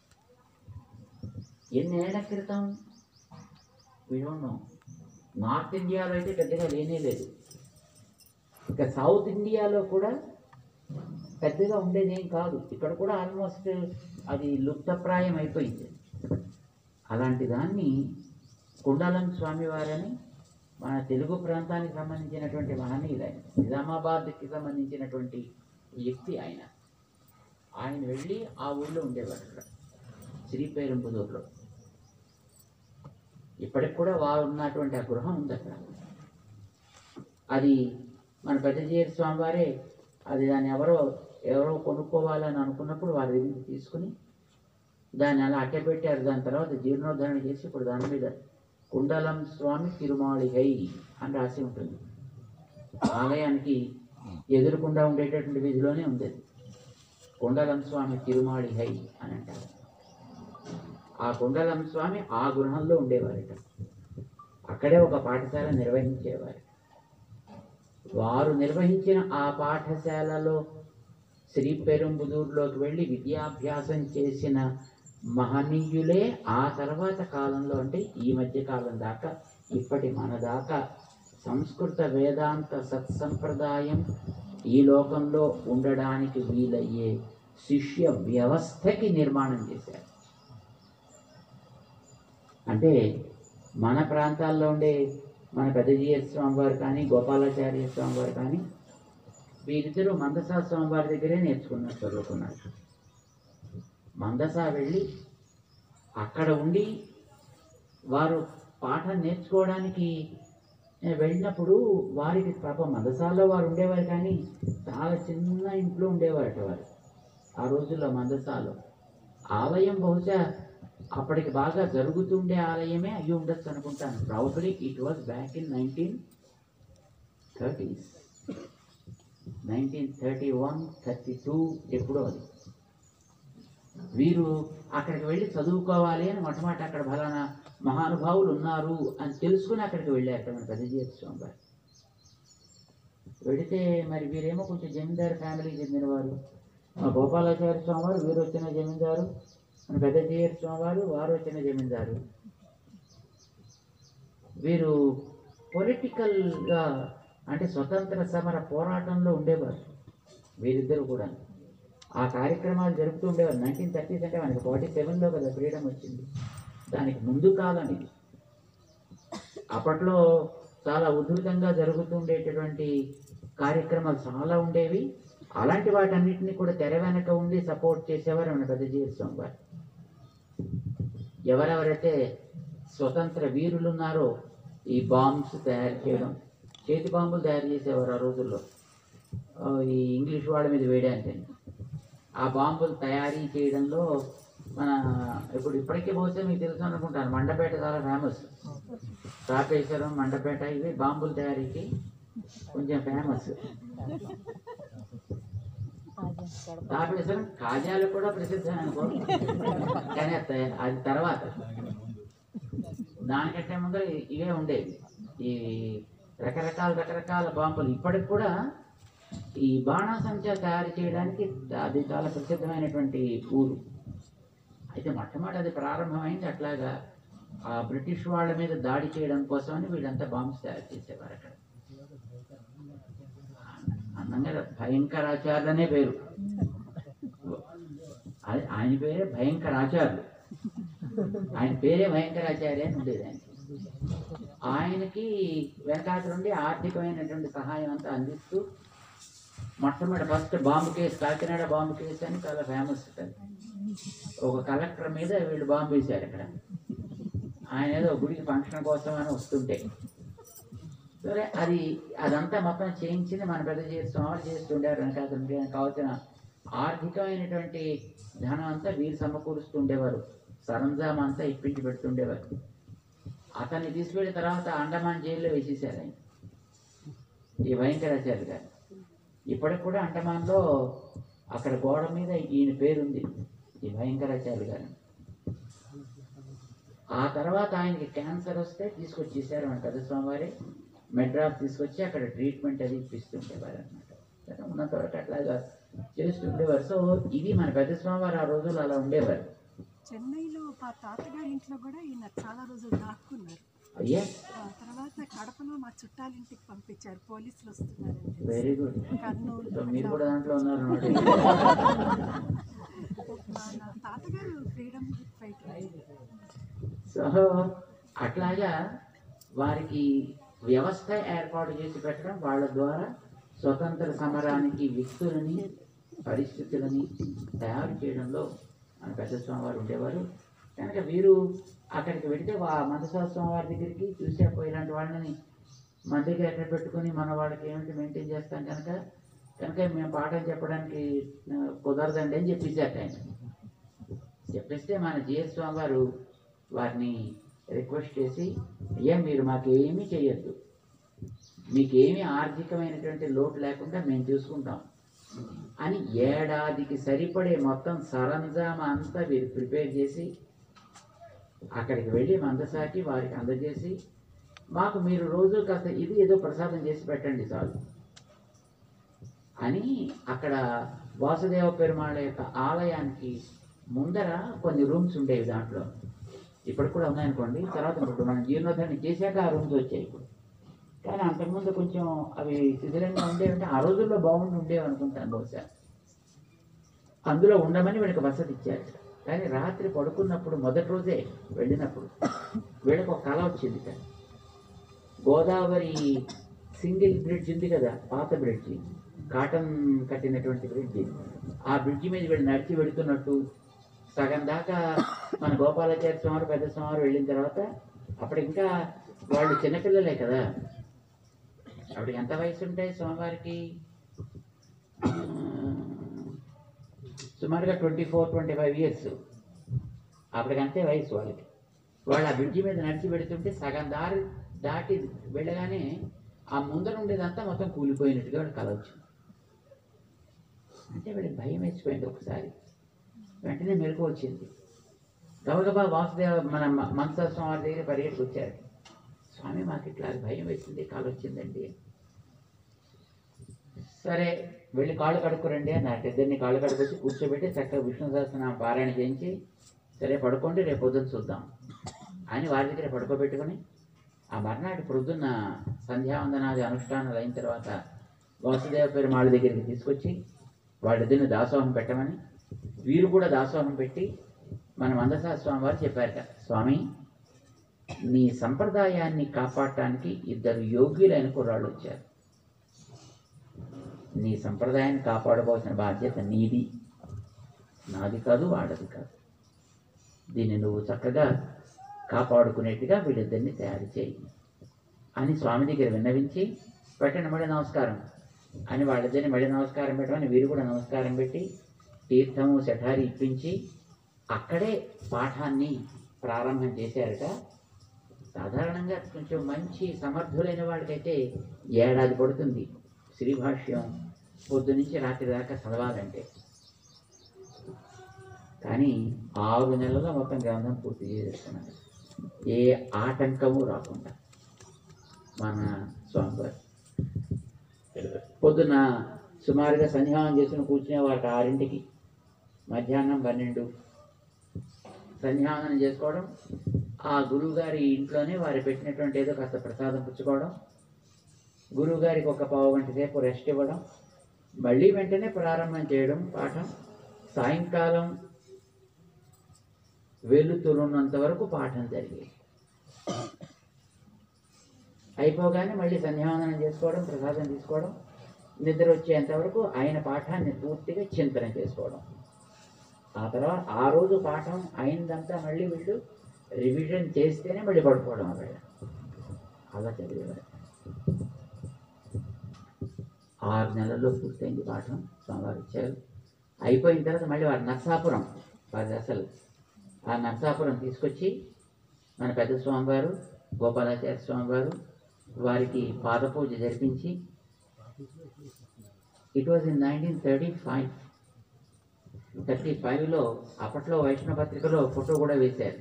ఎన్నేళ్ల క్రితం నో నార్త్ ఇండియాలో అయితే పెద్దగా లేనే లేదు ఇక సౌత్ ఇండియాలో కూడా పెద్దగా ఉండేదేం కాదు ఇక్కడ కూడా ఆల్మోస్ట్ అది లుప్తప్రాయం అయిపోయింది అలాంటి దాన్ని కుండలం స్వామివారని మన తెలుగు ప్రాంతానికి సంబంధించినటువంటి మహనీయులు ఆయన నిజామాబాద్కి సంబంధించినటువంటి వ్యక్తి ఆయన ఆయన వెళ్ళి ఆ ఊళ్ళో ఉండేవారు అక్కడ శ్రీపేరంపుదూరులో ఇప్పటికి కూడా వారు ఉన్నటువంటి ఆ గృహం ఉంది అక్కడ అది మన పెద్దజీయర్ స్వామి వారే అది దాన్ని ఎవరో ఎవరో కొనుక్కోవాలని అనుకున్నప్పుడు వారి దగ్గరికి తీసుకుని దాన్ని అలా అట్టే పెట్టారు దాని తర్వాత జీర్ణోద్ధరణ చేసి ఇప్పుడు దాని మీద కుండలం స్వామి తిరుమాళి హై అని రాసి ఉంటుంది ఆలయానికి ఎదురుకుండా ఉండేటటువంటి వీధిలోనే ఉంది అది కుండలం స్వామి తిరుమాళి హై అని అంటారు ఆ కుండలం స్వామి ఆ గృహంలో ఉండేవారట అక్కడే ఒక పాఠశాల నిర్వహించేవారు వారు నిర్వహించిన ఆ పాఠశాలలో శ్రీ పెరుంబుదూరులోకి వెళ్ళి విద్యాభ్యాసం చేసిన మహనీయులే ఆ తర్వాత కాలంలో అంటే ఈ మధ్య కాలం దాకా ఇప్పటి మన దాకా సంస్కృత వేదాంత సత్సంప్రదాయం ఈ లోకంలో ఉండడానికి వీలయ్యే శిష్య వ్యవస్థకి నిర్మాణం చేశారు అంటే మన ప్రాంతాల్లో ఉండే మన పెద్దజీయ స్వామి వారు కానీ గోపాలాచార్య స్వామి వారు కానీ వీరిద్దరూ మందసా స్వామి వారి దగ్గరే నేర్చుకున్నారు చదువుకున్నారు మందసా వెళ్ళి అక్కడ ఉండి వారు పాఠం నేర్చుకోవడానికి ఏ, వెళ్ళినప్పుడు వారికి పాపం మందసాల్లో వారు ఉండేవారు కానీ చాలా చిన్న ఇంట్లో ఉండేవారట వారు ఆ రోజుల్లో మందసాలో ఆలయం బహుశా అప్పటికి బాగా జరుగుతుండే ఆలయమే అయ్యి ఉండొచ్చు అనుకుంటాను probably it was back in nineteen thirties nineteen thirty one thirty two ఎప్పుడో అది వీరు అక్కడికి వెళ్ళి చదువుకోవాలి అని మొట్టమొదటి అక్కడ ఫలానా మహానుభావులు ఉన్నారు అని తెలుసుకుని అక్కడికి వెళ్ళారు మన పెద్దజీయ స్వామి వారు వెళితే మరి వీరేమో కొంచెం జమీందారు ఫ్యామిలీకి చెందినవారు మా గోపాలాచార్య స్వామి వారు వీరు వచ్చిన జమీందారు మన పెద్దజీయ స్వామి వారు వారు వచ్చిన జమీందారు వీరు పొలిటికల్గా అంటే స్వతంత్ర సమర పోరాటంలో ఉండేవారు వీరిద్దరు కూడా ఆ కార్యక్రమాలు జరుపుతూ ఉండేవారు నైన్టీన్ థర్టీస్ అంటే మనకి ఫార్టీ సెవెన్లో కదా ఫ్రీడమ్ వచ్చింది దానికి ముందు కాలం ఇది అప్పట్లో చాలా ఉధృతంగా జరుగుతుండేటటువంటి కార్యక్రమాలు చాలా ఉండేవి అలాంటి వాటన్నిటిని కూడా తెర వెనక ఉండి సపోర్ట్ చేసేవారు మన పెద్ద జీవితం వారు ఎవరెవరైతే స్వతంత్ర వీరులు ఉన్నారో ఈ బాంబ్స్ తయారు చేయడం చేతి బాంబులు తయారు చేసేవారు ఆ రోజుల్లో ఆ, ఈ ఇంగ్లీష్ వాళ్ళ మీద వేయడానికి ఆ బాంబులు తయారీ చేయడంలో మన ఇప్పుడు ఇప్పటికే బహుశా మీకు తెలుసు అనుకుంటాను మండపేట చాలా ఫేమస్ రాపేశ్వరం మండపేట ఇవి బాంబుల తయారీకి కొంచెం ఫేమస్ రాపేశ్వరం కాజాలు కూడా ప్రసిద్ధం అనుకో కానీ అది తయ- అది తర్వాత దానికంటే ముందర ఇ- ఇవే ఉండేవి ఈ రకరకాల రకరకాల బాంబులు ఇప్పటికి కూడా ఈ బాణాసంచా తయారు చేయడానికి అది చాలా ప్రసిద్ధమైనటువంటి ఊరు అయితే మొట్టమొదటి అది ప్రారంభమైంది అట్లాగా ఆ బ్రిటిష్ వాళ్ళ మీద దాడి చేయడం కోసమని వీళ్ళంతా బాంబ్స్ తయారు చేసేవారు అక్కడ అందంగా భయంకరాచార్యులనే పేరు అది- ఆయన పేరే భయంకరాచార్యులు ఆయన పేరే భయంకరాచార్య అని ఉండేది ఆయనకి ఆయనకి వెనకాత నుండి ఆర్థికమైనటువంటి సహాయం అంతా అందిస్తూ మొట్టమొదటి first bomb case Kakinada bomb case అని చాలా ఫేమస్ అది ఒక కలెక్టర్ మీద వీళ్ళు బాంబు వేశారు ఇక్కడ ఆయన ఏదో గుడికి ఫంక్షన్ కోసం అని వస్తుంటే సరే అది అదంతా మొత్తం చేయించింది మన పెద్ద స్వామి చేస్తుండారు వెనకాల నుండి ఆయనకు కావాల్సిన ఆర్థికమైనటువంటి ధనం అంతా వీరు సమకూరుస్తుండేవారు సరంజామా అంతా ఇప్పించి పెడుతుండేవారు అతన్ని తీసుకెళ్ళిన తర్వాత అండమాన్ జైల్లో వేసేసారు ఆయన ఈ భయంకరాచార్య గారు ఇప్పటికి కూడా అండమాన్లో అక్కడ గోడ మీద ఈయన పేరుంది ఈ భయంకరాచార్య గారు ఆ తర్వాత ఆయనకి క్యాన్సర్ వస్తే తీసుకొచ్చేసారు మన పెద్ద స్వామివారి మెడ్రాస్ తీసుకొచ్చి అక్కడ ట్రీట్మెంట్ అది ఇప్పిస్తుండేవారు అనమాట సరే ఉన్నంత వరకు అట్లాగా చేస్తుండేవారు సో ఇది మన పెద్ద స్వామివారు ఆ రోజుల్లో అలా ఉండేవారు చెన్నైలో మా తాతగారి ఇంట్లో కూడా ఈయన చాలా రోజులు దాక్కున్నారు అయ్యా ఆ తర్వాత కడపలో మా చుట్టాలింటికి పంపించారు పోలీసులు వస్తున్నారని తెలిసి. వెరీ గుడ్ కర్నూలు సో మీరు కూడా దాంట్లో ఉన్నారు అన్నమాట మా నా తాతగారు ఫ్రీడమ్ ఫైటర్ సో అట్లాగా వారికి వ్యవస్థ ఏర్పాటు చేసి పెట్టడం వాళ్ళ ద్వారా స్వతంత్ర సమరానికి వ్యక్తులని పరిస్థితులని తయారు చేయడంలో మన పెద్ద స్వామివారు ఉండేవారు కనుక వీరు అక్కడికి వెళితే వా మందసార స్వామివారి దగ్గరికి చూసే ఇలాంటి వాళ్ళని మన దగ్గర ఎక్కడ పెట్టుకొని మన వాళ్ళకి ఏమిటి మెయింటైన్ చేస్తాం కనుక కనుక మేము పాఠం చెప్పడానికి ఆ, కుదరదండి అని చెప్పేశారు ఆయన చెప్పేస్తే మన జిఎస్ స్వామి వారు వారిని రిక్వెస్ట్ చేసి అయ్యా మీరు మాకేమీ చేయొద్దు మీకేమీ ఆర్థికమైనటువంటి లోటు లేకుండా మేము చూసుకుంటాం అని ఏడాదికి సరిపడే మొత్తం సరంజామా అంతా వీరు ప్రిపేర్ చేసి అక్కడికి వెళ్ళి మందసాకి వారికి అందజేసి మాకు మీరు రోజు కాస్త ఇది ఏదో ప్రసాదం చేసి పెట్టండి చాలు అని అక్కడ వాసుదేవ పెరుమాళ యొక్క ఆలయానికి ముందర కొన్ని రూమ్స్ ఉండేవి దాంట్లో ఇప్పుడు కూడా ఉన్నాయనుకోండి తర్వాత ఇప్పుడు మనం జీర్ణోద్ధరణ చేశాక ఆ రూమ్స్ వచ్చాయి ఇప్పుడు కానీ అంతకుముందు కొంచెం అవి శిథిలంగా ఉండేవంటే ఆ రోజుల్లో బాగుండి ఉండేవి అనుకుంటాను బహుశా అందులో ఉండమని వీళ్ళకి వసతి ఇచ్చారు కానీ రాత్రి పడుకున్నప్పుడు మొదటి రోజే వెళ్ళినప్పుడు వీళ్ళకి ఒక కళ వచ్చింది కానీ గోదావరి సింగిల్ బ్రిడ్జ్ ఉంది కదా పాత బ్రిడ్జి కాటన్ కట్టినటువంటి బ్రిడ్జి ఆ బ్రిడ్జి మీద వీళ్ళు నడిచి వెళుతున్నట్టు సగం దాకా మన గోపాలాచార్య స్వామి పెద్ద స్వామి వెళ్ళిన తర్వాత అప్పుడు ఇంకా వాళ్ళు చిన్నపిల్లలే కదా అప్పుడు ఎంత వయసు ఉంటాయి స్వామివారికి ఆ, సుమారుగా twenty four twenty five years అప్పటికంతే వయసు వాళ్ళకి వాళ్ళు ఆ బ్రిడ్జి మీద నడిచి వెళుతుంటే సగం దారి దాటి వెళ్ళగానే ఆ ముందర ఉండేదంతా మొత్తం కూలిపోయినట్టుగా వాడు కల వచ్చింది అంటే వీళ్ళకి భయం వేసిపోయింది ఒకసారి వెంటనే మెలకు వచ్చింది గబగబా వాసుదేవ మన మ- మనసా స్వామి దగ్గర పరిగెత్తుకు వచ్చారు స్వామి మాకు ఇట్లా భయం వేసింది కాలు వచ్చిందండి సరే వెళ్ళి కాళ్ళు కడుక్కురండి అన్నారు ఇద్దరిని కాళ్ళు కడుక్కొచ్చి కూర్చోబెట్టి చక్కగా విష్ణు సహస్రనామ పారాయణ చేయించి సరే పడుకోండి రేపు పొద్దున్న చూద్దాం అని వారి దగ్గర పడుకోబెట్టుకొని ఆ మర్నాటి ప్రొద్దున్న సంధ్యావందనాది అనుష్ఠానాలు అయిన తర్వాత వాసుదేవ పెరుమాళ్ళ దగ్గరికి తీసుకొచ్చి వాళ్ళిద్దరిని దాసోహం పెట్టమని వీరు కూడా దాసోహం పెట్టి మన మందసా స్వామి వారు చెప్పారట స్వామి నీ సంప్రదాయాన్ని కాపాడటానికి ఇద్దరు యోగ్యులైన కుర్రాళ్ళు వచ్చారు నీ సంప్రదాయాన్ని కాపాడుకోవాల్సిన బాధ్యత నీది నాది కాదు వాడది కాదు దీన్ని నువ్వు చక్కగా కాపాడుకునేట్టుగా వీళ్ళిద్దరిని తయారు చేయి అని స్వామి దగ్గర విన్నవించి పెట్టండి మళ్ళీ నమస్కారం అని వాళ్ళిద్దరిని మళ్ళీ నమస్కారం పెట్టమని వీరు కూడా నమస్కారం పెట్టి తీర్థము శఠారి ఇప్పించి అక్కడే పాఠాన్ని ప్రారంభం చేశారట సాధారణంగా కొంచెం మంచి సమర్థులైన వాళ్ళకైతే ఏడాది పడుతుంది శ్రీభాష్యం పొద్దు నుంచి రాత్రి దాకా చదవాలంటే కానీ ఆరు నెలల్లో మొత్తం గ్రంథం పూర్తి చేసేస్తున్నారు ఏ ఆటంకము రాకుండా మన స్వామివారు పొద్దున సుమారుగా సంధ్యానం చేసుకుని కూర్చునే వారికి ఆరింటికి మధ్యాహ్నం పన్నెండు సంధ్యావందనం చేసుకోవడం ఆ గురువు గారి ఇంట్లోనే వారు పెట్టినటువంటి ఏదో కాస్త ప్రసాదం పుచ్చుకోవడం గురువు గారికి ఒక పావు గంట సేపు రెస్ట్ ఇవ్వడం మళ్ళీ వెంటనే ప్రారంభం చేయడం పాఠం సాయంకాలం వెలుతురున్నంత వరకు పాఠం జరిగేది అయిపోగానే మళ్ళీ సంధ్యావందనం చేసుకోవడం ప్రసాదం తీసుకోవడం నిద్ర వచ్చేంత వరకు ఆయన పాఠాన్ని పూర్తిగా చింతన చేసుకోవడం ఆ తర్వాత ఆ రోజు పాఠం అయిందంతా మళ్ళీ వీళ్ళు రివిజన్ చేస్తేనే మళ్ళీ పడుకోవడం అక్కడ అలా చదివేవారు ఆరు నెలల్లో పూర్తయింది పాఠం స్వామివారు ఇచ్చారు అయిపోయిన తర్వాత మళ్ళీ వారి నర్సాపురం వారి అసలు ఆ నర్సాపురం తీసుకొచ్చి మన పెద్ద స్వామివారు గోపాలాచార్య స్వామివారు వారికి పాదపూజ జరిపించి it was in nineteen thirty five thirty ఫైవ్లో అప్పట్లో వైష్ణవ పత్రికలో ఫోటో కూడా వేశారు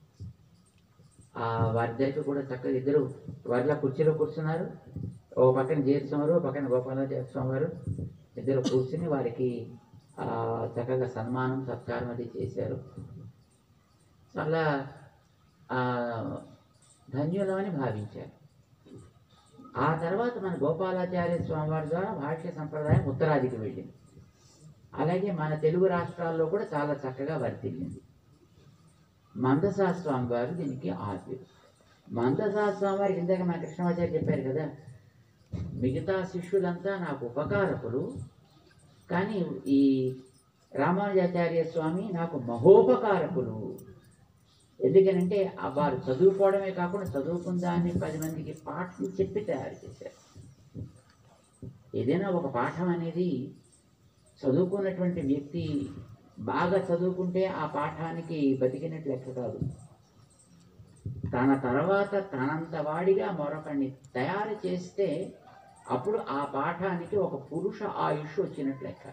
ఆ వారిద్దరికి కూడా చక్కగా ఇద్దరు వారిలా కుర్చీలో కూర్చున్నారు ఓ పక్కన జీర్స్వామి ఓ పక్కన గోపాలాచార్య స్వామి వారు ఇద్దరు కూర్చుని వారికి ఆ, చక్కగా సన్మానం సత్కారం అది చేశారు చాలా ఆ, ధన్యులమని భావించారు ఆ తర్వాత మన గోపాలాచార్య స్వామివారి ద్వారా భాష్య సంప్రదాయం ఉత్తరాదికి వెళ్ళింది అలాగే మన తెలుగు రాష్ట్రాల్లో కూడా చాలా చక్కగా వర్తిల్లింది మందసా స్వామి వారు దీనికి ఆద్యుడు మందసా స్వామివారికి ఇందాక మా కృష్ణమాచార్య చెప్పారు కదా మిగతా శిష్యులంతా నాకు ఉపకారకులు కానీ ఈ రామానుజాచార్య స్వామి నాకు మహోపకారకులు ఎందుకనంటే ఆ వారు చదువుకోవడమే కాకుండా చదువుకుందాన్ని పది మందికి పాఠం చెప్పి తయారు చేశారు ఏదైనా ఒక పాఠం అనేది చదువుకున్నటువంటి వ్యక్తి బాగా చదువుకుంటే ఆ పాఠానికి బతికినట్లు లెక్క కాదు తన తర్వాత తనంత వాడిగా మరొకరిని తయారు చేస్తే అప్పుడు ఆ పాఠానికి ఒక పురుష ఆయుష్ వచ్చినట్లు లెక్క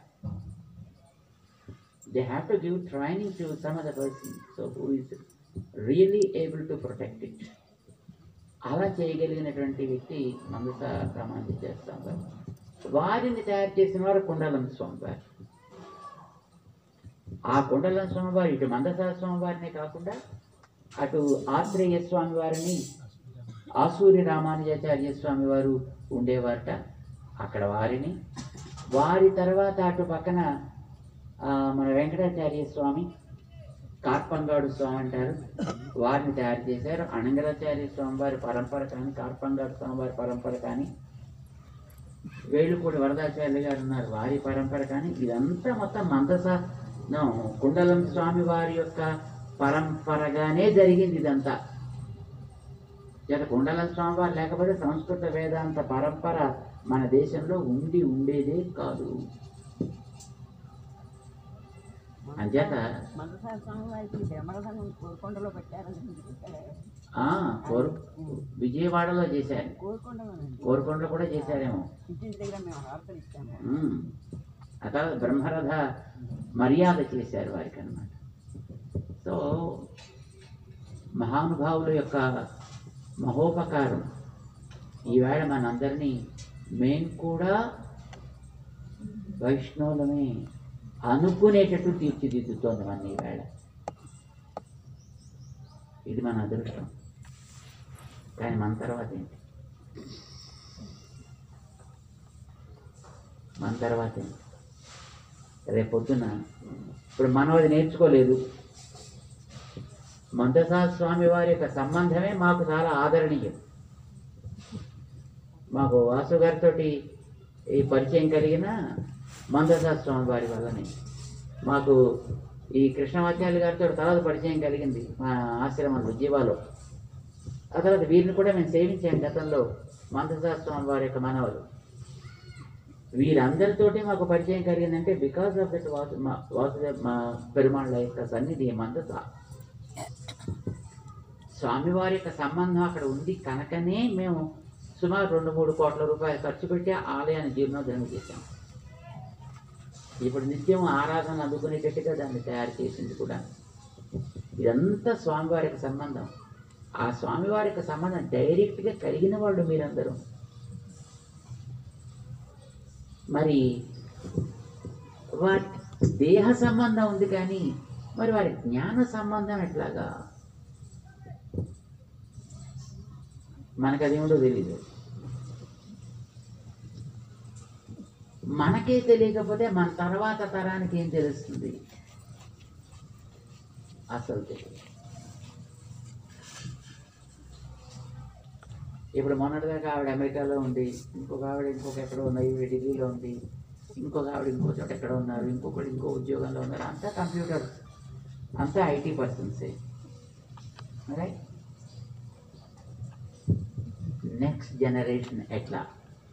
they have to give training to some other person so who is really able to protect it అలా చేయగలిగినటువంటి వ్యక్తి మందస ప్రమాణం చేస్తాం వారు వారిని తయారు చేసిన వారు కుండలం స్వామి వారు ఆ కుండలం స్వామి వారు ఇటు మందస స్వామి వారినే కాకుండా అటు ఆత్రేయ స్వామి వారిని ఆసూరి రామానుజాచార్య స్వామి వారు ఉండేవారట అక్కడ వారిని వారి తర్వాత అటు పక్కన ఆ, మన వెంకటాచార్య స్వామి కార్పంగాడు స్వామి అంటారు వారిని తయారు చేశారు అనంగరాచార్య స్వామి వారి పరంపర కానీ కార్పంగాడు స్వామి వారి పరంపర కానీ వేలుపూడి వరదాచార్యులు గారు ఉన్నారు వారి పరంపర కానీ ఇదంతా మొత్తం మందస నో, కుండలం స్వామి వారి యొక్క పరంపరగానే జరిగింది ఇదంతా చేత కుండలం స్వామి వారు లేకపోతే సంస్కృత వేదాంత పరంపర మన దేశంలో ఉండి ఉండేదే కాదు అంచేత మందసారి స్వామి వారికి బ్రహ్మరథం కోరుకొండలో పెట్టారని ఆ, కోరు విజయవాడలో చేశారు కోరుకొండలోనండి కోరుకొండలో కూడా చేశారేమో ఇంటి దగ్గర మేము హారతలు ఇస్తాము ఉమ్. ఆ తర్వాత బ్రహ్మరథ మర్యాద చేశారు వారికి అన్నమాట సో మహానుభావుల యొక్క మహోపకారం ఈవేళ మనందరినీ మేము కూడా వైష్ణవులమే అనుకునేటట్టు తీర్చిదిద్దుతోంది మన ఈవేళ ఇది మన అదృష్టం కానీ మన తర్వాత ఏంటి మన తర్వాత ఏంటి రేపు పొద్దున ఇప్పుడు మనం అది నేర్చుకోలేదు మందసా స్వామి వారి యొక్క సంబంధమే మాకు చాలా ఆదరణీయం మాకు వాసు గారితో ఈ పరిచయం కలిగిన మందసా స్వామి వారి వల్లనే మాకు ఈ కృష్ణమాచార్య గారితో తర్వాత పరిచయం కలిగింది మా ఆశ్రమంలో జీవాలో ఆ తర్వాత వీరిని కూడా మేము సేవించాం గతంలో మందసా స్వామి వారి యొక్క మనవలు వీరందరితోటి మాకు పరిచయం కలిగిందంటే బికాస్ ఆఫ్ దట్ వాసు మా వాసుదేవ్ మా పెరుమాళ్ళ యొక్క సన్నిధి మందస స్వామివారి యొక్క సంబంధం అక్కడ ఉంది కనుకనే మేము సుమారు రెండు మూడు కోట్ల రూపాయలు ఖర్చు పెట్టి ఆ ఆలయాన్ని జీర్ణోద్ధరణ చేశాం ఇప్పుడు నిత్యం ఆరాధన అందుకునేటట్టుగా దాన్ని తయారు చేసింది కూడా ఇదంతా స్వామివారి యొక్క సంబంధం ఆ స్వామివారి యొక్క సంబంధం డైరెక్ట్గా కలిగిన వాళ్ళు మీరందరూ మరి వారి దేహ సంబంధం ఉంది కానీ మరి వారి జ్ఞాన సంబంధం ఎట్లాగా మనకు అదేమిటో తెలీదు మనకే తెలియకపోతే మన తర్వాత తరానికి ఏం తెలుస్తుంది అసలు తెలియదు ఇప్పుడు మొన్నటిదాకా ఆవిడ అమెరికాలో ఉంది ఇంకొక ఆవిడ ఇంకొక ఎక్కడో ఉంది ఈవిడ ఢిల్లీలో ఉంది ఇంకొక ఆవిడ ఇంకో చోట ఎక్కడ ఉన్నారు ఇంకొకటి ఇంకో ఉద్యోగంలో ఉన్నారు అంతా కంప్యూటర్ అంతా ఐటీ పర్సన్సే రైట్ నెక్స్ట్ జనరేషన్ ఎట్లా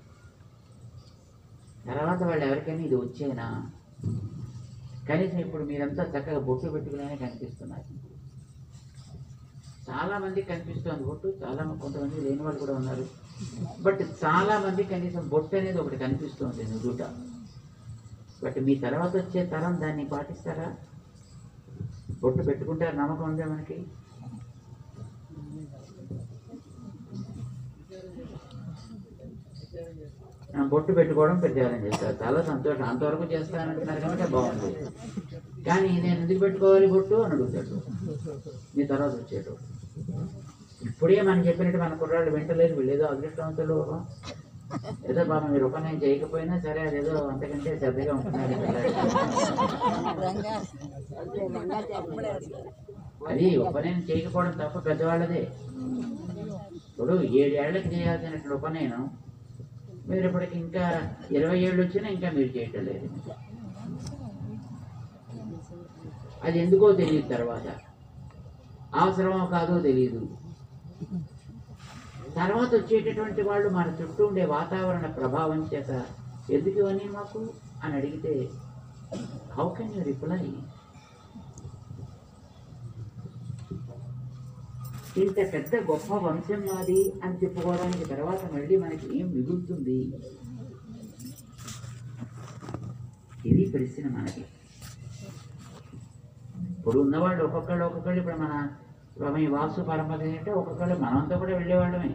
తర్వాత వాళ్ళు ఎవరికైనా ఇది వచ్చేనా కనీసం ఇప్పుడు మీరంతా చక్కగా బొట్టు పెట్టుకునే కనిపిస్తున్నారు చాలా మంది కనిపిస్తుంది బొట్టు చాలా మంది- కొంతమంది లేని వాళ్ళు కూడా ఉన్నారు బట్ చాలా మంది కనీసం బొట్టు అనేది ఒకటి కనిపిస్తుంది నుదుట బట్ మీ తర్వాత వచ్చే తరం దాన్ని పాటిస్తారా బొట్టు పెట్టుకుంటారు నమ్మకం ఉందా మనకి ఆ, బొట్టు పెట్టుకోవడం పెద్దవాళ్ళని చేస్తారు చాలా సంతోషం అంతవరకు చేస్తానంటున్నారు కనుక బాగుంది కానీ నేను ఎందుకు పెట్టుకోవాలి బొట్టు అని అడుగుతాడు మీ తర్వాత వచ్చేటోడు ఇప్పుడే మనం చెప్పినట్టు మన కుర్రాళ్ళు వింటలేదు వీళ్ళేదో అదృష్టవంతులు ఏదో బాబా మీరు ఉపనయనం చేయకపోయినా సరే అదేదో అంతకంటే శ్రద్ధగా ఉంటున్నారు ఈ పిల్లాడు. అది ఉపనయనం చేయకపోవడం తప్ప పెద్దవాళ్ళదే ఇప్పుడు ఏడేళ్లకు చేయాల్సినటువంటి ఉపనయనం మీరు ఇప్పటికి ఇంకా ఇరవై ఏళ్ళు వచ్చినా ఇంకా మీరు చేయటం లేదు అది ఎందుకో తెలియదు తర్వాత అవసరమో కాదో తెలియదు తర్వాత వచ్చేటటువంటి వాళ్ళు మన చుట్టూ ఉండే వాతావరణ ప్రభావం చేత ఎందుకు ఇవన్నీ మాకు అని అడిగితే హౌ కెన్ యూ రిప్లై ఇంత పెద్ద గొప్ప వంశం మాది అని చెప్పుకోవడానికి తర్వాత మళ్ళీ మనకి ఏం మిగులుతుంది ఇది ప్రశ్న మనకి ఇప్పుడు ఉన్నవాళ్ళు ఒక్కొక్కళ్ళు ఒక్కొక్కళ్ళు ఇప్పుడు మన ఇప్పుడు మీ వాసు పరమతి అంటే ఒక్కొక్కళ్ళు మనంతా కూడా వెళ్ళేవాళ్ళమే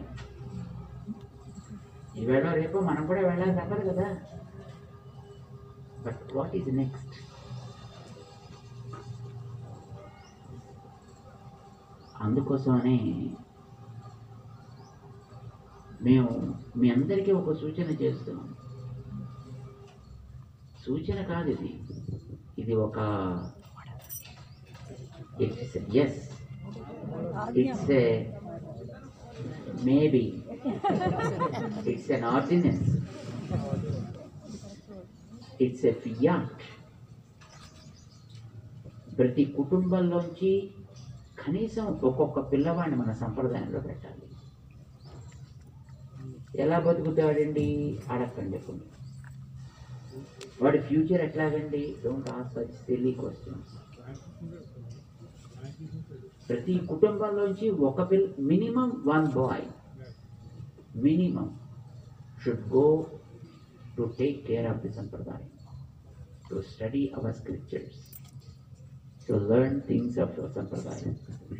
ఈవేళ రేపు మనం కూడా వెళ్ళాలి తప్పదు కదా బట్ వాట్ ఈజ్ నెక్స్ట్ అందుకోసమనే మేము మీ అందరికీ ఒక సూచన చేస్తున్నాం సూచన కాదు ఇది ఇది ఒక it's is it's a maybe it's an ordinance it's a fiat ప్రతి కుటుంబంలోంచి కనీసం ఒక్కొక్క పిల్లవాడిని మన సంప్రదాయంలో పెట్టాలి ఎలా బతుకుతాడండి అడగండి కొన్ని వాడి ఫ్యూచర్ ఎట్లాగండి don't ask such silly questions ప్రతి కుటుంబంలోంచి ఒక పిల్ల minimum one boy minimum should go to take care of the సంప్రదాయం to study our scriptures to learn things of your సంప్రదాయం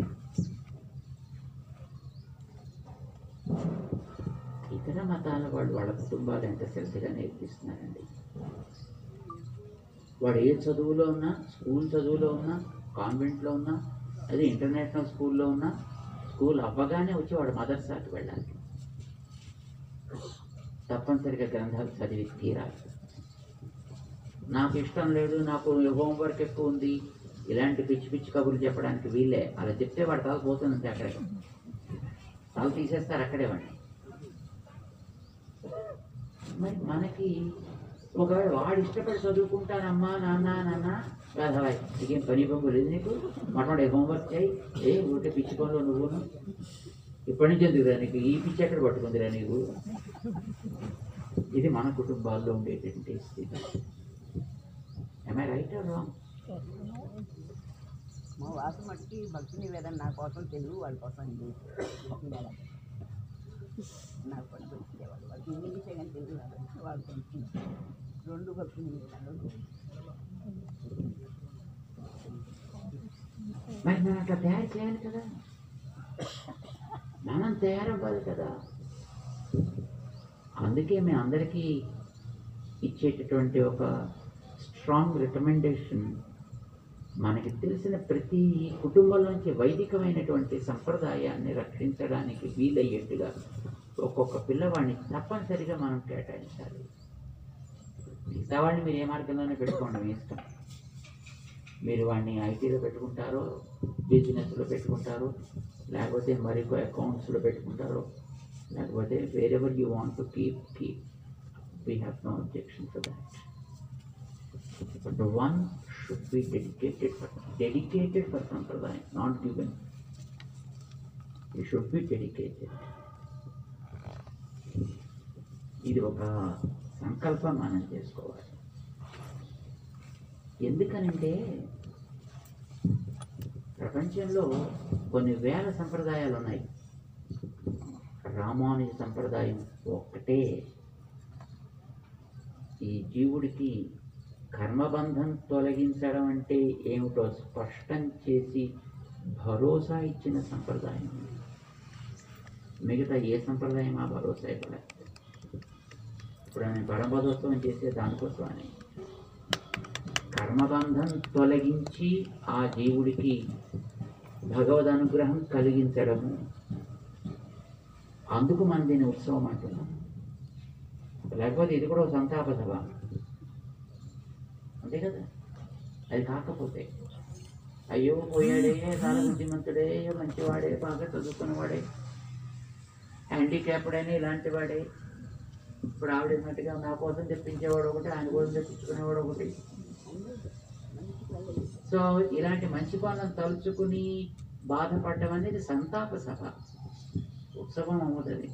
ఇతర మతాల వాళ్ళు వాళ్ళ కుటుంబాలు ఎంత శ్రద్ధగా నేర్పిస్తున్నారండి వాడు ఏ చదువులో ఉన్నా స్కూల్ చదువులో ఉన్నా కాన్వెంట్లో ఉన్నా అది ఇంటర్నేషనల్ స్కూల్లో ఉన్నా స్కూల్ అవ్వగానే వచ్చి వాడు మదర్సాకి వెళ్ళాలి తప్పనిసరిగా గ్రంథాలు చదివి తీరాలి నాకు ఇష్టం లేదు నాకు హోంవర్క్ ఎక్కువ ఉంది ఇలాంటి పిచ్చి పిచ్చి కబుర్లు చెప్పడానికి వీళ్ళే అలా చెప్తే వాడు తల పోతుంది అక్కడే తల తీసేస్తారు అక్కడే వాడిని మరి మనకి ఒకవేళ వాడు ఇష్టపడి చదువుకుంటానమ్మా నాన్న నాన్న రాధవాయ్ నీకేం పని పంపు లేదు నీకు మనవాడు హోంవర్క్ చేయి ఏ ఊరికే పిచ్చి పనులు నువ్వును ఇప్పటి నుంచి ఎందుకురా నీకు ఈ పిచ్చి ఎక్కడ పట్టుకుందిరా నీకు ఇది మన కుటుంబాల్లో ఉండేటువంటి స్థితి ఐ రైట్ ఆర్ రాంగ్ మా వాసు మట్టికి భక్తి నివేదన నా కోసం తెలుగు వాళ్ళ కోసం ఇంగ్లీష్ నాకు కూడా దొరికిందేవాళ్ళు వాళ్ళకి ఇంగ్లీషే కానీ తెలుగు రాదు వాళ్ళు కొంచెం రెండు భక్తి నివేదనలు మరి మనం అట్లా తయారు చేయాలి కదా మనం తయారవ్వాలి కదా అందుకే మేము అందరికీ ఇచ్చేటటువంటి ఒక స్ట్రాంగ్ రికమెండేషన్ మనకి తెలిసిన ప్రతి కుటుంబంలోంచి వైదికమైనటువంటి సంప్రదాయాన్ని రక్షించడానికి వీలయ్యేట్టుగా ఒక్కొక్క పిల్లవాడిని తప్పనిసరిగా మనం కేటాయించాలి మిగతా వాడిని మీరు ఏ మార్గంలోనే పెట్టుకోండి మీ ఇష్టం మీరు వాడిని ఐటీలో పెట్టుకుంటారో బిజినెస్లో పెట్టుకుంటారో లేకపోతే మరికో అకౌంట్స్లో పెట్టుకుంటారో లేకపోతే wherever you want to keep keep we have no objection for that but one should be dedicated for dedicated for సంప్రదాయం not given you should be dedicated ఇది ఒక సంకల్పం మనం చేసుకోవాలి ఎందుకనంటే ప్రపంచంలో కొన్ని వేల సంప్రదాయాలు ఉన్నాయి రామానుజ సంప్రదాయం ఒక్కటే ఈ జీవుడికి కర్మబంధం తొలగించడం అంటే ఏమిటో స్పష్టం చేసి భరోసా ఇచ్చిన సంప్రదాయం మిగతా ఏ సంప్రదాయం ఆ భరోసా ఇవ్వలేదు ఇప్పుడు నేను పరమపదోత్సవం చేసే దానికోసమని కర్మబంధం తొలగించి ఆ జీవుడికి భగవద్ అనుగ్రహం కలిగించడము అందుకు మనం దీని ఉత్సవం అంటున్నాం లేకపోతే ఇది కూడా ఒక సంతాప సభ అంతే కదా అది కాకపోతే అయ్యో పోయాడే చాలా బుద్ధిమంతుడే మంచివాడే బాగా చదువుకున్నవాడే హ్యాండిక్యాప్డ్ అని ఇలాంటి వాడే ఇప్పుడు ఆవిడ ఉన్నట్టుగా నా కోసం తెప్పించేవాడు ఒకటి ఆయన కోసం తెప్పించుకునేవాడు ఒకటి సో ఇలాంటి మంచి పనులను తలుచుకుని బాధపడడం అనేది సంతాప సభ ఉత్సవం అవుతుంది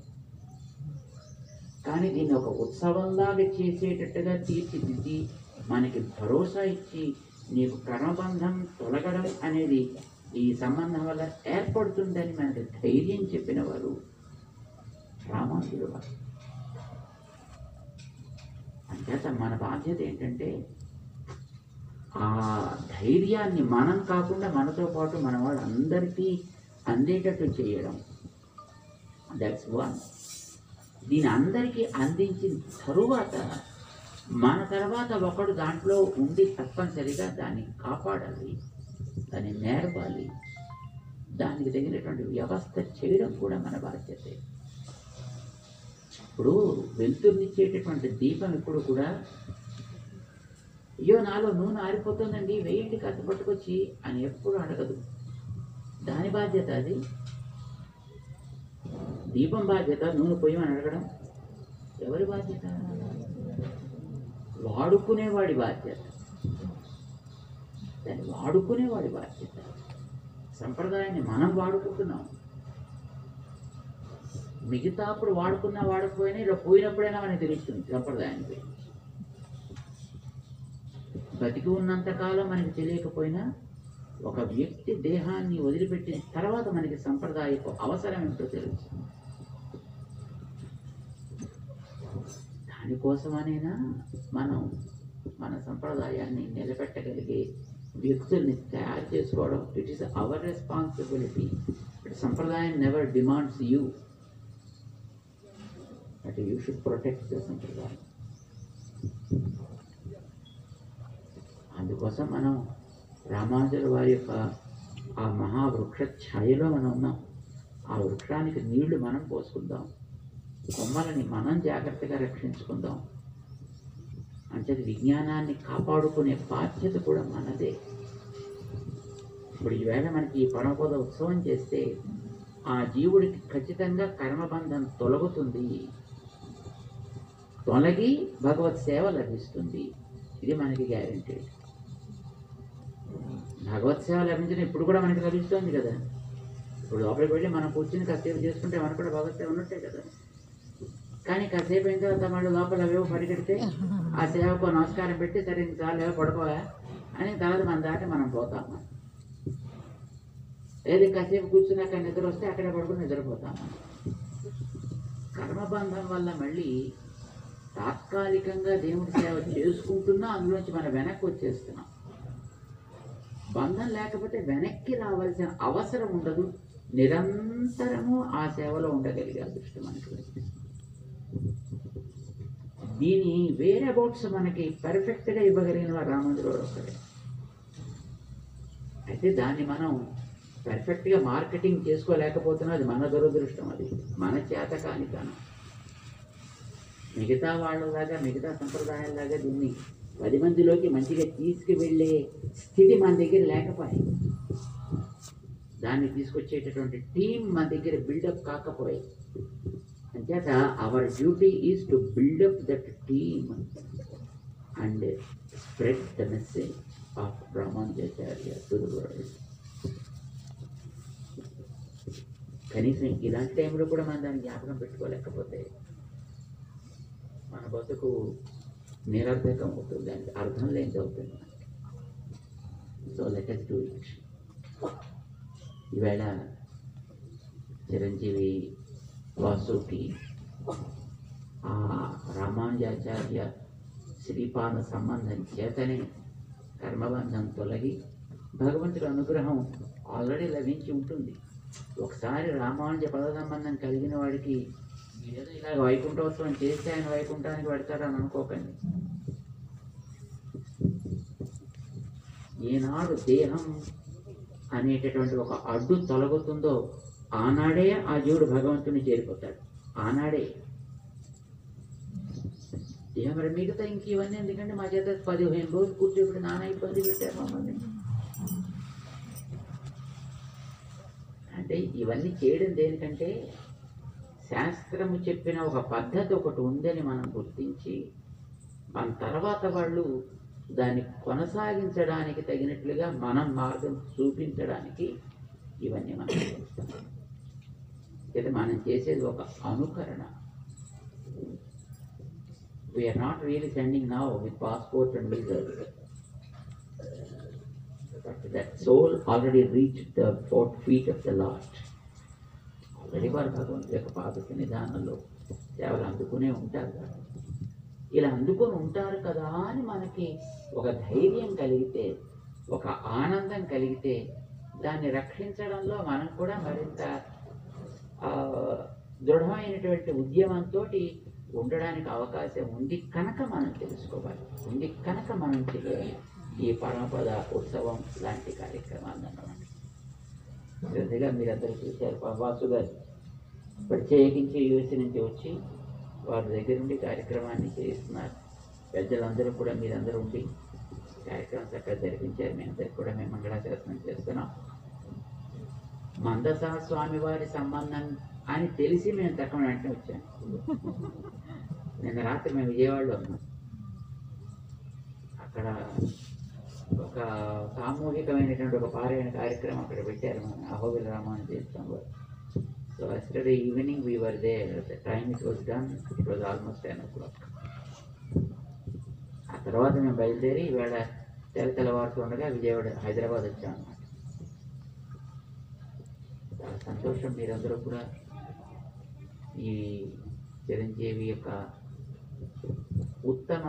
కానీ దీన్ని ఒక ఉత్సవంలాగా చేసేటట్టుగా తీర్చిదిద్ది మనకి భరోసా ఇచ్చి నీకు కర్మబంధం తొలగడం అనేది ఈ సంబంధం వల్ల ఏర్పడుతుందని మనకి ధైర్యం చెప్పిన వారు రామానుజులు వారు అంచేత మన బాధ్యత ఏంటంటే ఆ ధైర్యాన్ని మనం కాకుండా మనతో పాటు మన వాళ్ళందరికీ అందేటట్టు చేయడం దట్స్ వన్ దీని అందరికీ అందించిన తరువాత మన తర్వాత ఒకడు దాంట్లో ఉండి తప్పనిసరిగా దాన్ని కాపాడాలి దాన్ని నేర్పాలి దానికి తగినటువంటి వ్యవస్థ చేయడం కూడా మన బాధ్యతే ఇప్పుడు వెలుతురునిచ్చేటటువంటి దీపం ఇప్పుడు కూడా అయ్యో నాలో నూనె ఆరిపోతుందండి వేయండి కాస్త పట్టుకొచ్చి అని ఎప్పుడు అడగదు దాని బాధ్యత అది దీపం బాధ్యత నూనె పొయ్యమని అడగడం ఎవరి బాధ్యత వాడుకునేవాడి బాధ్యత దాన్ని వాడుకునేవాడి బాధ్యత సంప్రదాయాన్ని మనం వాడుకుంటున్నాం మిగతా అప్పుడు వాడుకున్నా వాడకపోయినా ఇలా పోయినప్పుడైనా మనకి తెలుస్తుంది సంప్రదాయాన్ని గురించి బతికి ఉన్నంతకాలం మనకి తెలియకపోయినా ఒక వ్యక్తి దేహాన్ని వదిలిపెట్టిన తర్వాత మనకి సంప్రదాయపు అవసరం ఏంటో తెలుస్తుంది దానికోసమనైనా మనం మన సంప్రదాయాన్ని నిలబెట్టగలిగే వ్యక్తుల్ని తయారు చేసుకోవడం ఇట్ ఈస్ అవర్ రెస్పాన్సిబిలిటీ సంప్రదాయం never demands you but you should protect the సంప్రదాయం అందుకోసం మనం రామానుజుల వారి యొక్క ఆ మహావృక్ష ఛాయలో మనం ఉన్నాం ఆ వృక్షానికి నీళ్లు మనం పోసుకుందాం కొమ్మలని మనం జాగ్రత్తగా రక్షించుకుందాం అంటే విజ్ఞానాన్ని కాపాడుకునే బాధ్యత కూడా మనదే ఇప్పుడు ఈవేళ మనకి ఈ పరమపద ఉత్సవం చేస్తే ఆ జీవుడికి ఖచ్చితంగా కర్మబంధం తొలగుతుంది తొలగి భగవత్ సేవ లభిస్తుంది ఇది మనకి గ్యారంటీ భగవత్ సేవ లభించడం ఇప్పుడు కూడా మనకి లభిస్తుంది కదా ఇప్పుడు లోపలికి వెళ్ళి మనం కూర్చుని కాసేపు చేసుకుంటే మనకు కూడా భగవత్ సేవ ఉన్నట్టే కదా కానీ కాసేపు అయిన తర్వాత మళ్ళీ లోపల అవేవో పరిగెడితే ఆ సేవకు నమస్కారం పెట్టి సరే ఇంక చాలు ఏవో పడుకోవా అని తర్వాత మన దాటి మనం పోతాము ఏది కాసేపు కూర్చున్నాక నిద్ర వస్తే అక్కడే పడుకుని నిద్రపోతాము కర్మబంధం వల్ల మళ్ళీ తాత్కాలికంగా దేవుడి సేవ చేసుకుంటున్నా అందులోంచి మనం వెనక్కి వచ్చేస్తున్నాం బంధం లేకపోతే వెనక్కి రావాల్సిన అవసరం ఉండదు నిరంతరము ఆ సేవలో ఉండగలిగే అదృష్టం మనకి లభిస్తుంది. దీని వేరే అబౌట్స్ మనకి పర్ఫెక్ట్గా ఇవ్వగలిగిన వారు రామందులో ఒకరే అయితే దాన్ని మనం పర్ఫెక్ట్గా మార్కెటింగ్ చేసుకోలేకపోతున్నాం అది మన దురదృష్టం అది మన చేత కానితనం మిగతా వాళ్ళలాగా మిగతా సంప్రదాయాల్లాగా దీన్ని పది మందిలోకి మంచిగా తీసుకువెళ్ళే స్థితి మన దగ్గర లేకపోయి దాన్ని తీసుకొచ్చేటటువంటి టీం మన దగ్గర బిల్డప్ కాకపోయి అంచేత our duty is to build up that team and spread the message of Ramanujacharya to the world కనీసం ఇలాంటి టైంలో కూడా మనం దాన్ని జ్ఞాపకం పెట్టుకోలేకపోతే మన బతుకు నిరర్థకం అవుతుంది దానికి అర్థం లేనిది అవుతుంది so let us do it ఈవేళ చిరంజీవి వాసుకి ఆ రామానుజాచార్య శ్రీపాద సంబంధం చేతనే కర్మబంధం తొలగి భగవంతుడి అనుగ్రహం ఆల్రెడీ లభించి ఉంటుంది ఒకసారి రామానుజ పద సంబంధం కలిగిన వాడికి ఏదో ఇలాగ వైకుంఠోత్సవం చేస్తే ఆయన వైకుంఠానికి పెడతారని అనుకోకండి ఏనాడు దేహం అనేటటువంటి ఒక అడ్డు తొలగుతుందో ఆనాడే ఆ జీవుడు భగవంతుని చేరిపోతాడు ఆనాడే ఇక మరి మిగతా ఇంక ఇవన్నీ ఎందుకంటే మా చేత పదిహేను రోజులు కూర్చోబెట్టి నాన్న ఇబ్బంది పెట్టారు మమ్మల్ని అంటే ఇవన్నీ చేయడం దేనికంటే శాస్త్రము చెప్పిన ఒక పద్ధతి ఒకటి ఉందని మనం గుర్తించి మన తర్వాత వాళ్ళు దాన్ని కొనసాగించడానికి తగినట్లుగా మనం మార్గం చూపించడానికి ఇవన్నీ మనం చేస్తాం అయితే మనం చేసేది ఒక అనుకరణ we are not really sending now with passport and వీజర్స్ but that soul already reach the fourth feet of the last already వారు భగవంతు యొక్క పాద సన్నిధానంలో సేవలు అందుకునే ఉంటారు కదా ఇలా అందుకొని ఉంటారు కదా అని మనకి ఒక ధైర్యం కలిగితే ఒక ఆనందం కలిగితే దాన్ని రక్షించడంలో మనం కూడా మరింత ఆ, దృఢమైనటువంటి ఉద్యమంతో ఉండడానికి అవకాశం ఉంది కనుక మనం తెలుసుకోవాలి ఉంది కనుక మనం చేయాలి ఈ పరమపద ఉత్సవం లాంటి కార్యక్రమాలు అన్నమాట శ్రద్ధగా మీరందరూ చూశారు వాసు గారు ప్రత్యేకించి యూఎస్ నుంచి వచ్చి వారి దగ్గర నుండి కార్యక్రమాన్ని చేయిస్తున్నారు పెద్దలందరూ కూడా మీరందరూ ఉండి కార్యక్రమం చక్కగా జరిపించారు మీ అందరికి కూడా మేము మంగళాశాసనం చేస్తున్నాం మందసా స్వామి వారి సంబంధం అని తెలిసి మేము తక్కువ వెంటనే వచ్చాము నిన్న రాత్రి మేము విజయవాడలో ఉన్నాం అక్కడ ఒక సామూహికమైనటువంటి ఒక పారాయణ కార్యక్రమం అక్కడ పెట్టారు మన అహోబిల రామాయణ తీర్థం వారు so yesterday evening we were there the time it was done it was almost ten o'clock ఆ తర్వాత మేము బయలుదేరి ఈవేళ తెల తెల్లవారుతూ ఉండగా విజయవాడ హైదరాబాద్ వచ్చాం అన్నమాట చాలా సంతోషం మీరందరూ కూడా ఈ చిరంజీవి యొక్క ఉత్తమ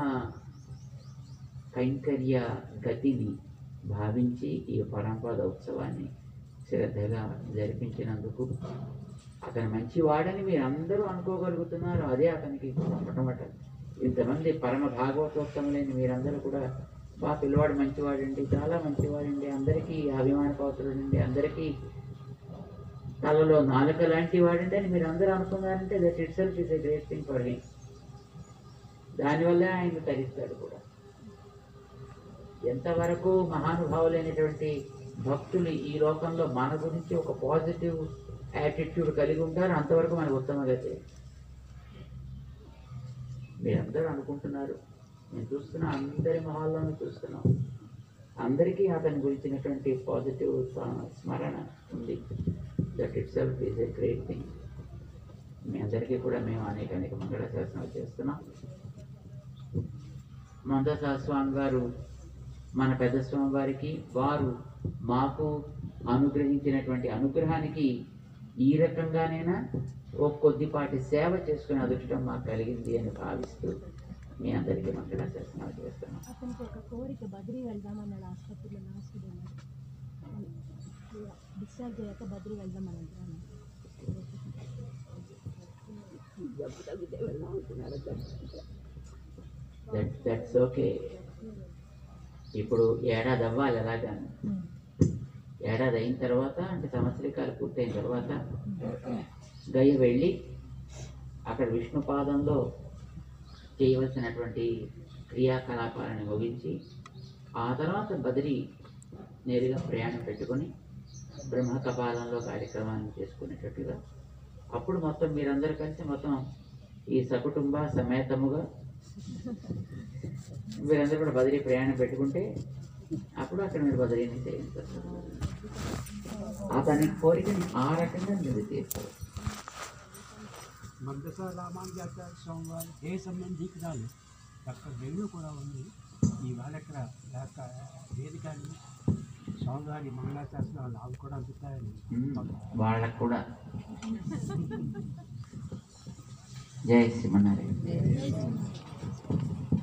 కైంకర్య గతిని భావించి ఈ పరంపద ఉత్సవాన్ని శ్రద్ధగా జరిపించినందుకు అతను మంచివాడని మీరు అందరూ అనుకోగలుగుతున్నారు అదే అతనికి మొట్టమొదట ఇంతమంది పరమ భాగవతోత్తములైన మీరందరూ కూడా మా పిల్లవాడు మంచివాడండి చాలా మంచివాడండి అందరికీ అభిమాన పాత్రుడండి అందరికీ తలలో నాలుక లాంటి వాడండి అని మీరు అందరూ అనుకున్నారంటే that itself is a great thing for him దానివల్లే ఆయన తరిస్తాడు కూడా ఎంతవరకు మహానుభావులైనటువంటి భక్తులు ఈ లోకంలో మన గురించి ఒక పాజిటివ్ యాటిట్యూడ్ కలిగి ఉంటారు అంతవరకు మనకు ఉత్తమ గతి మీరందరూ అనుకుంటున్నారు నేను చూస్తున్నా అందరి మొహాల్లోనూ చూస్తున్నాం అందరికీ అతని గురించినటువంటి పాజిటివ్ స్మరణ ఉంది that itself is a great thing మీ అందరికీ కూడా మేము అనేక అనేక మంగళాశాసనాలు చేస్తున్నాం మందసా స్వామి గారు మన పెద్ద స్వామి వారికి వారు మాకు అనుగ్రహించినటువంటి అనుగ్రహానికి ఈ రకంగానైనా ఓ కొద్దిపాటి సేవ చేసుకునే అదృష్టం మాకు కలిగింది అని భావిస్తూ మీ అందరికీ మంగళాశాసనాలు చేస్తున్నాం అతనికి ఒక కోరిక బద్రీ వెళ్దామన్నాడు ఆసుపత్రిలో లాస్ట్ డే డిశ్చార్జ్ అయ్యాక బద్రీ వెళ్దామని అంటున్నాను జబ్బు తగ్గితే వెళ్దాం అనుకున్నారు జబ్బు దట్ దట్స్ ఓకే ఇప్పుడు ఏడాది అవ్వాలి ఎలాగాను ఏడాది అయిన తర్వాత అంటే సంవత్సరికాలు పూర్తయిన తర్వాత గయ వెళ్ళి అక్కడ విష్ణు పాదంలో చేయవలసినటువంటి క్రియాకలాపాలను ముగించి ఆ తర్వాత బదిరి నేరుగా ప్రయాణం పెట్టుకొని బ్రహ్మ కపాలంలో కార్యక్రమాన్ని చేసుకునేటట్టుగా అప్పుడు మొత్తం మీరందరూ కలిసి మొత్తం ఈ సకుటుంబ సమేతముగా మీరందరూ కూడా బదిలీ ప్రయాణం పెట్టుకుంటే అప్పుడు అక్కడ మీరు బదిలీని చేయించారు అతని కోరికని ఆ రకంగా మీరు తీర్చారు మందస రామానుజాచార్య స్వామి వారి ఏ సంబంధికి రాదు డాక్టర్ వెన్ను కూడా ఉంది ఇవాళ ఇక్కడ డాక్టర్ వేదికని స్వామివారి మంగళాశాసనాలు అవి కూడా అందుతాయని మ్మ్. వాళ్ళకు కూడా జై శ్రీమన్నారాయణ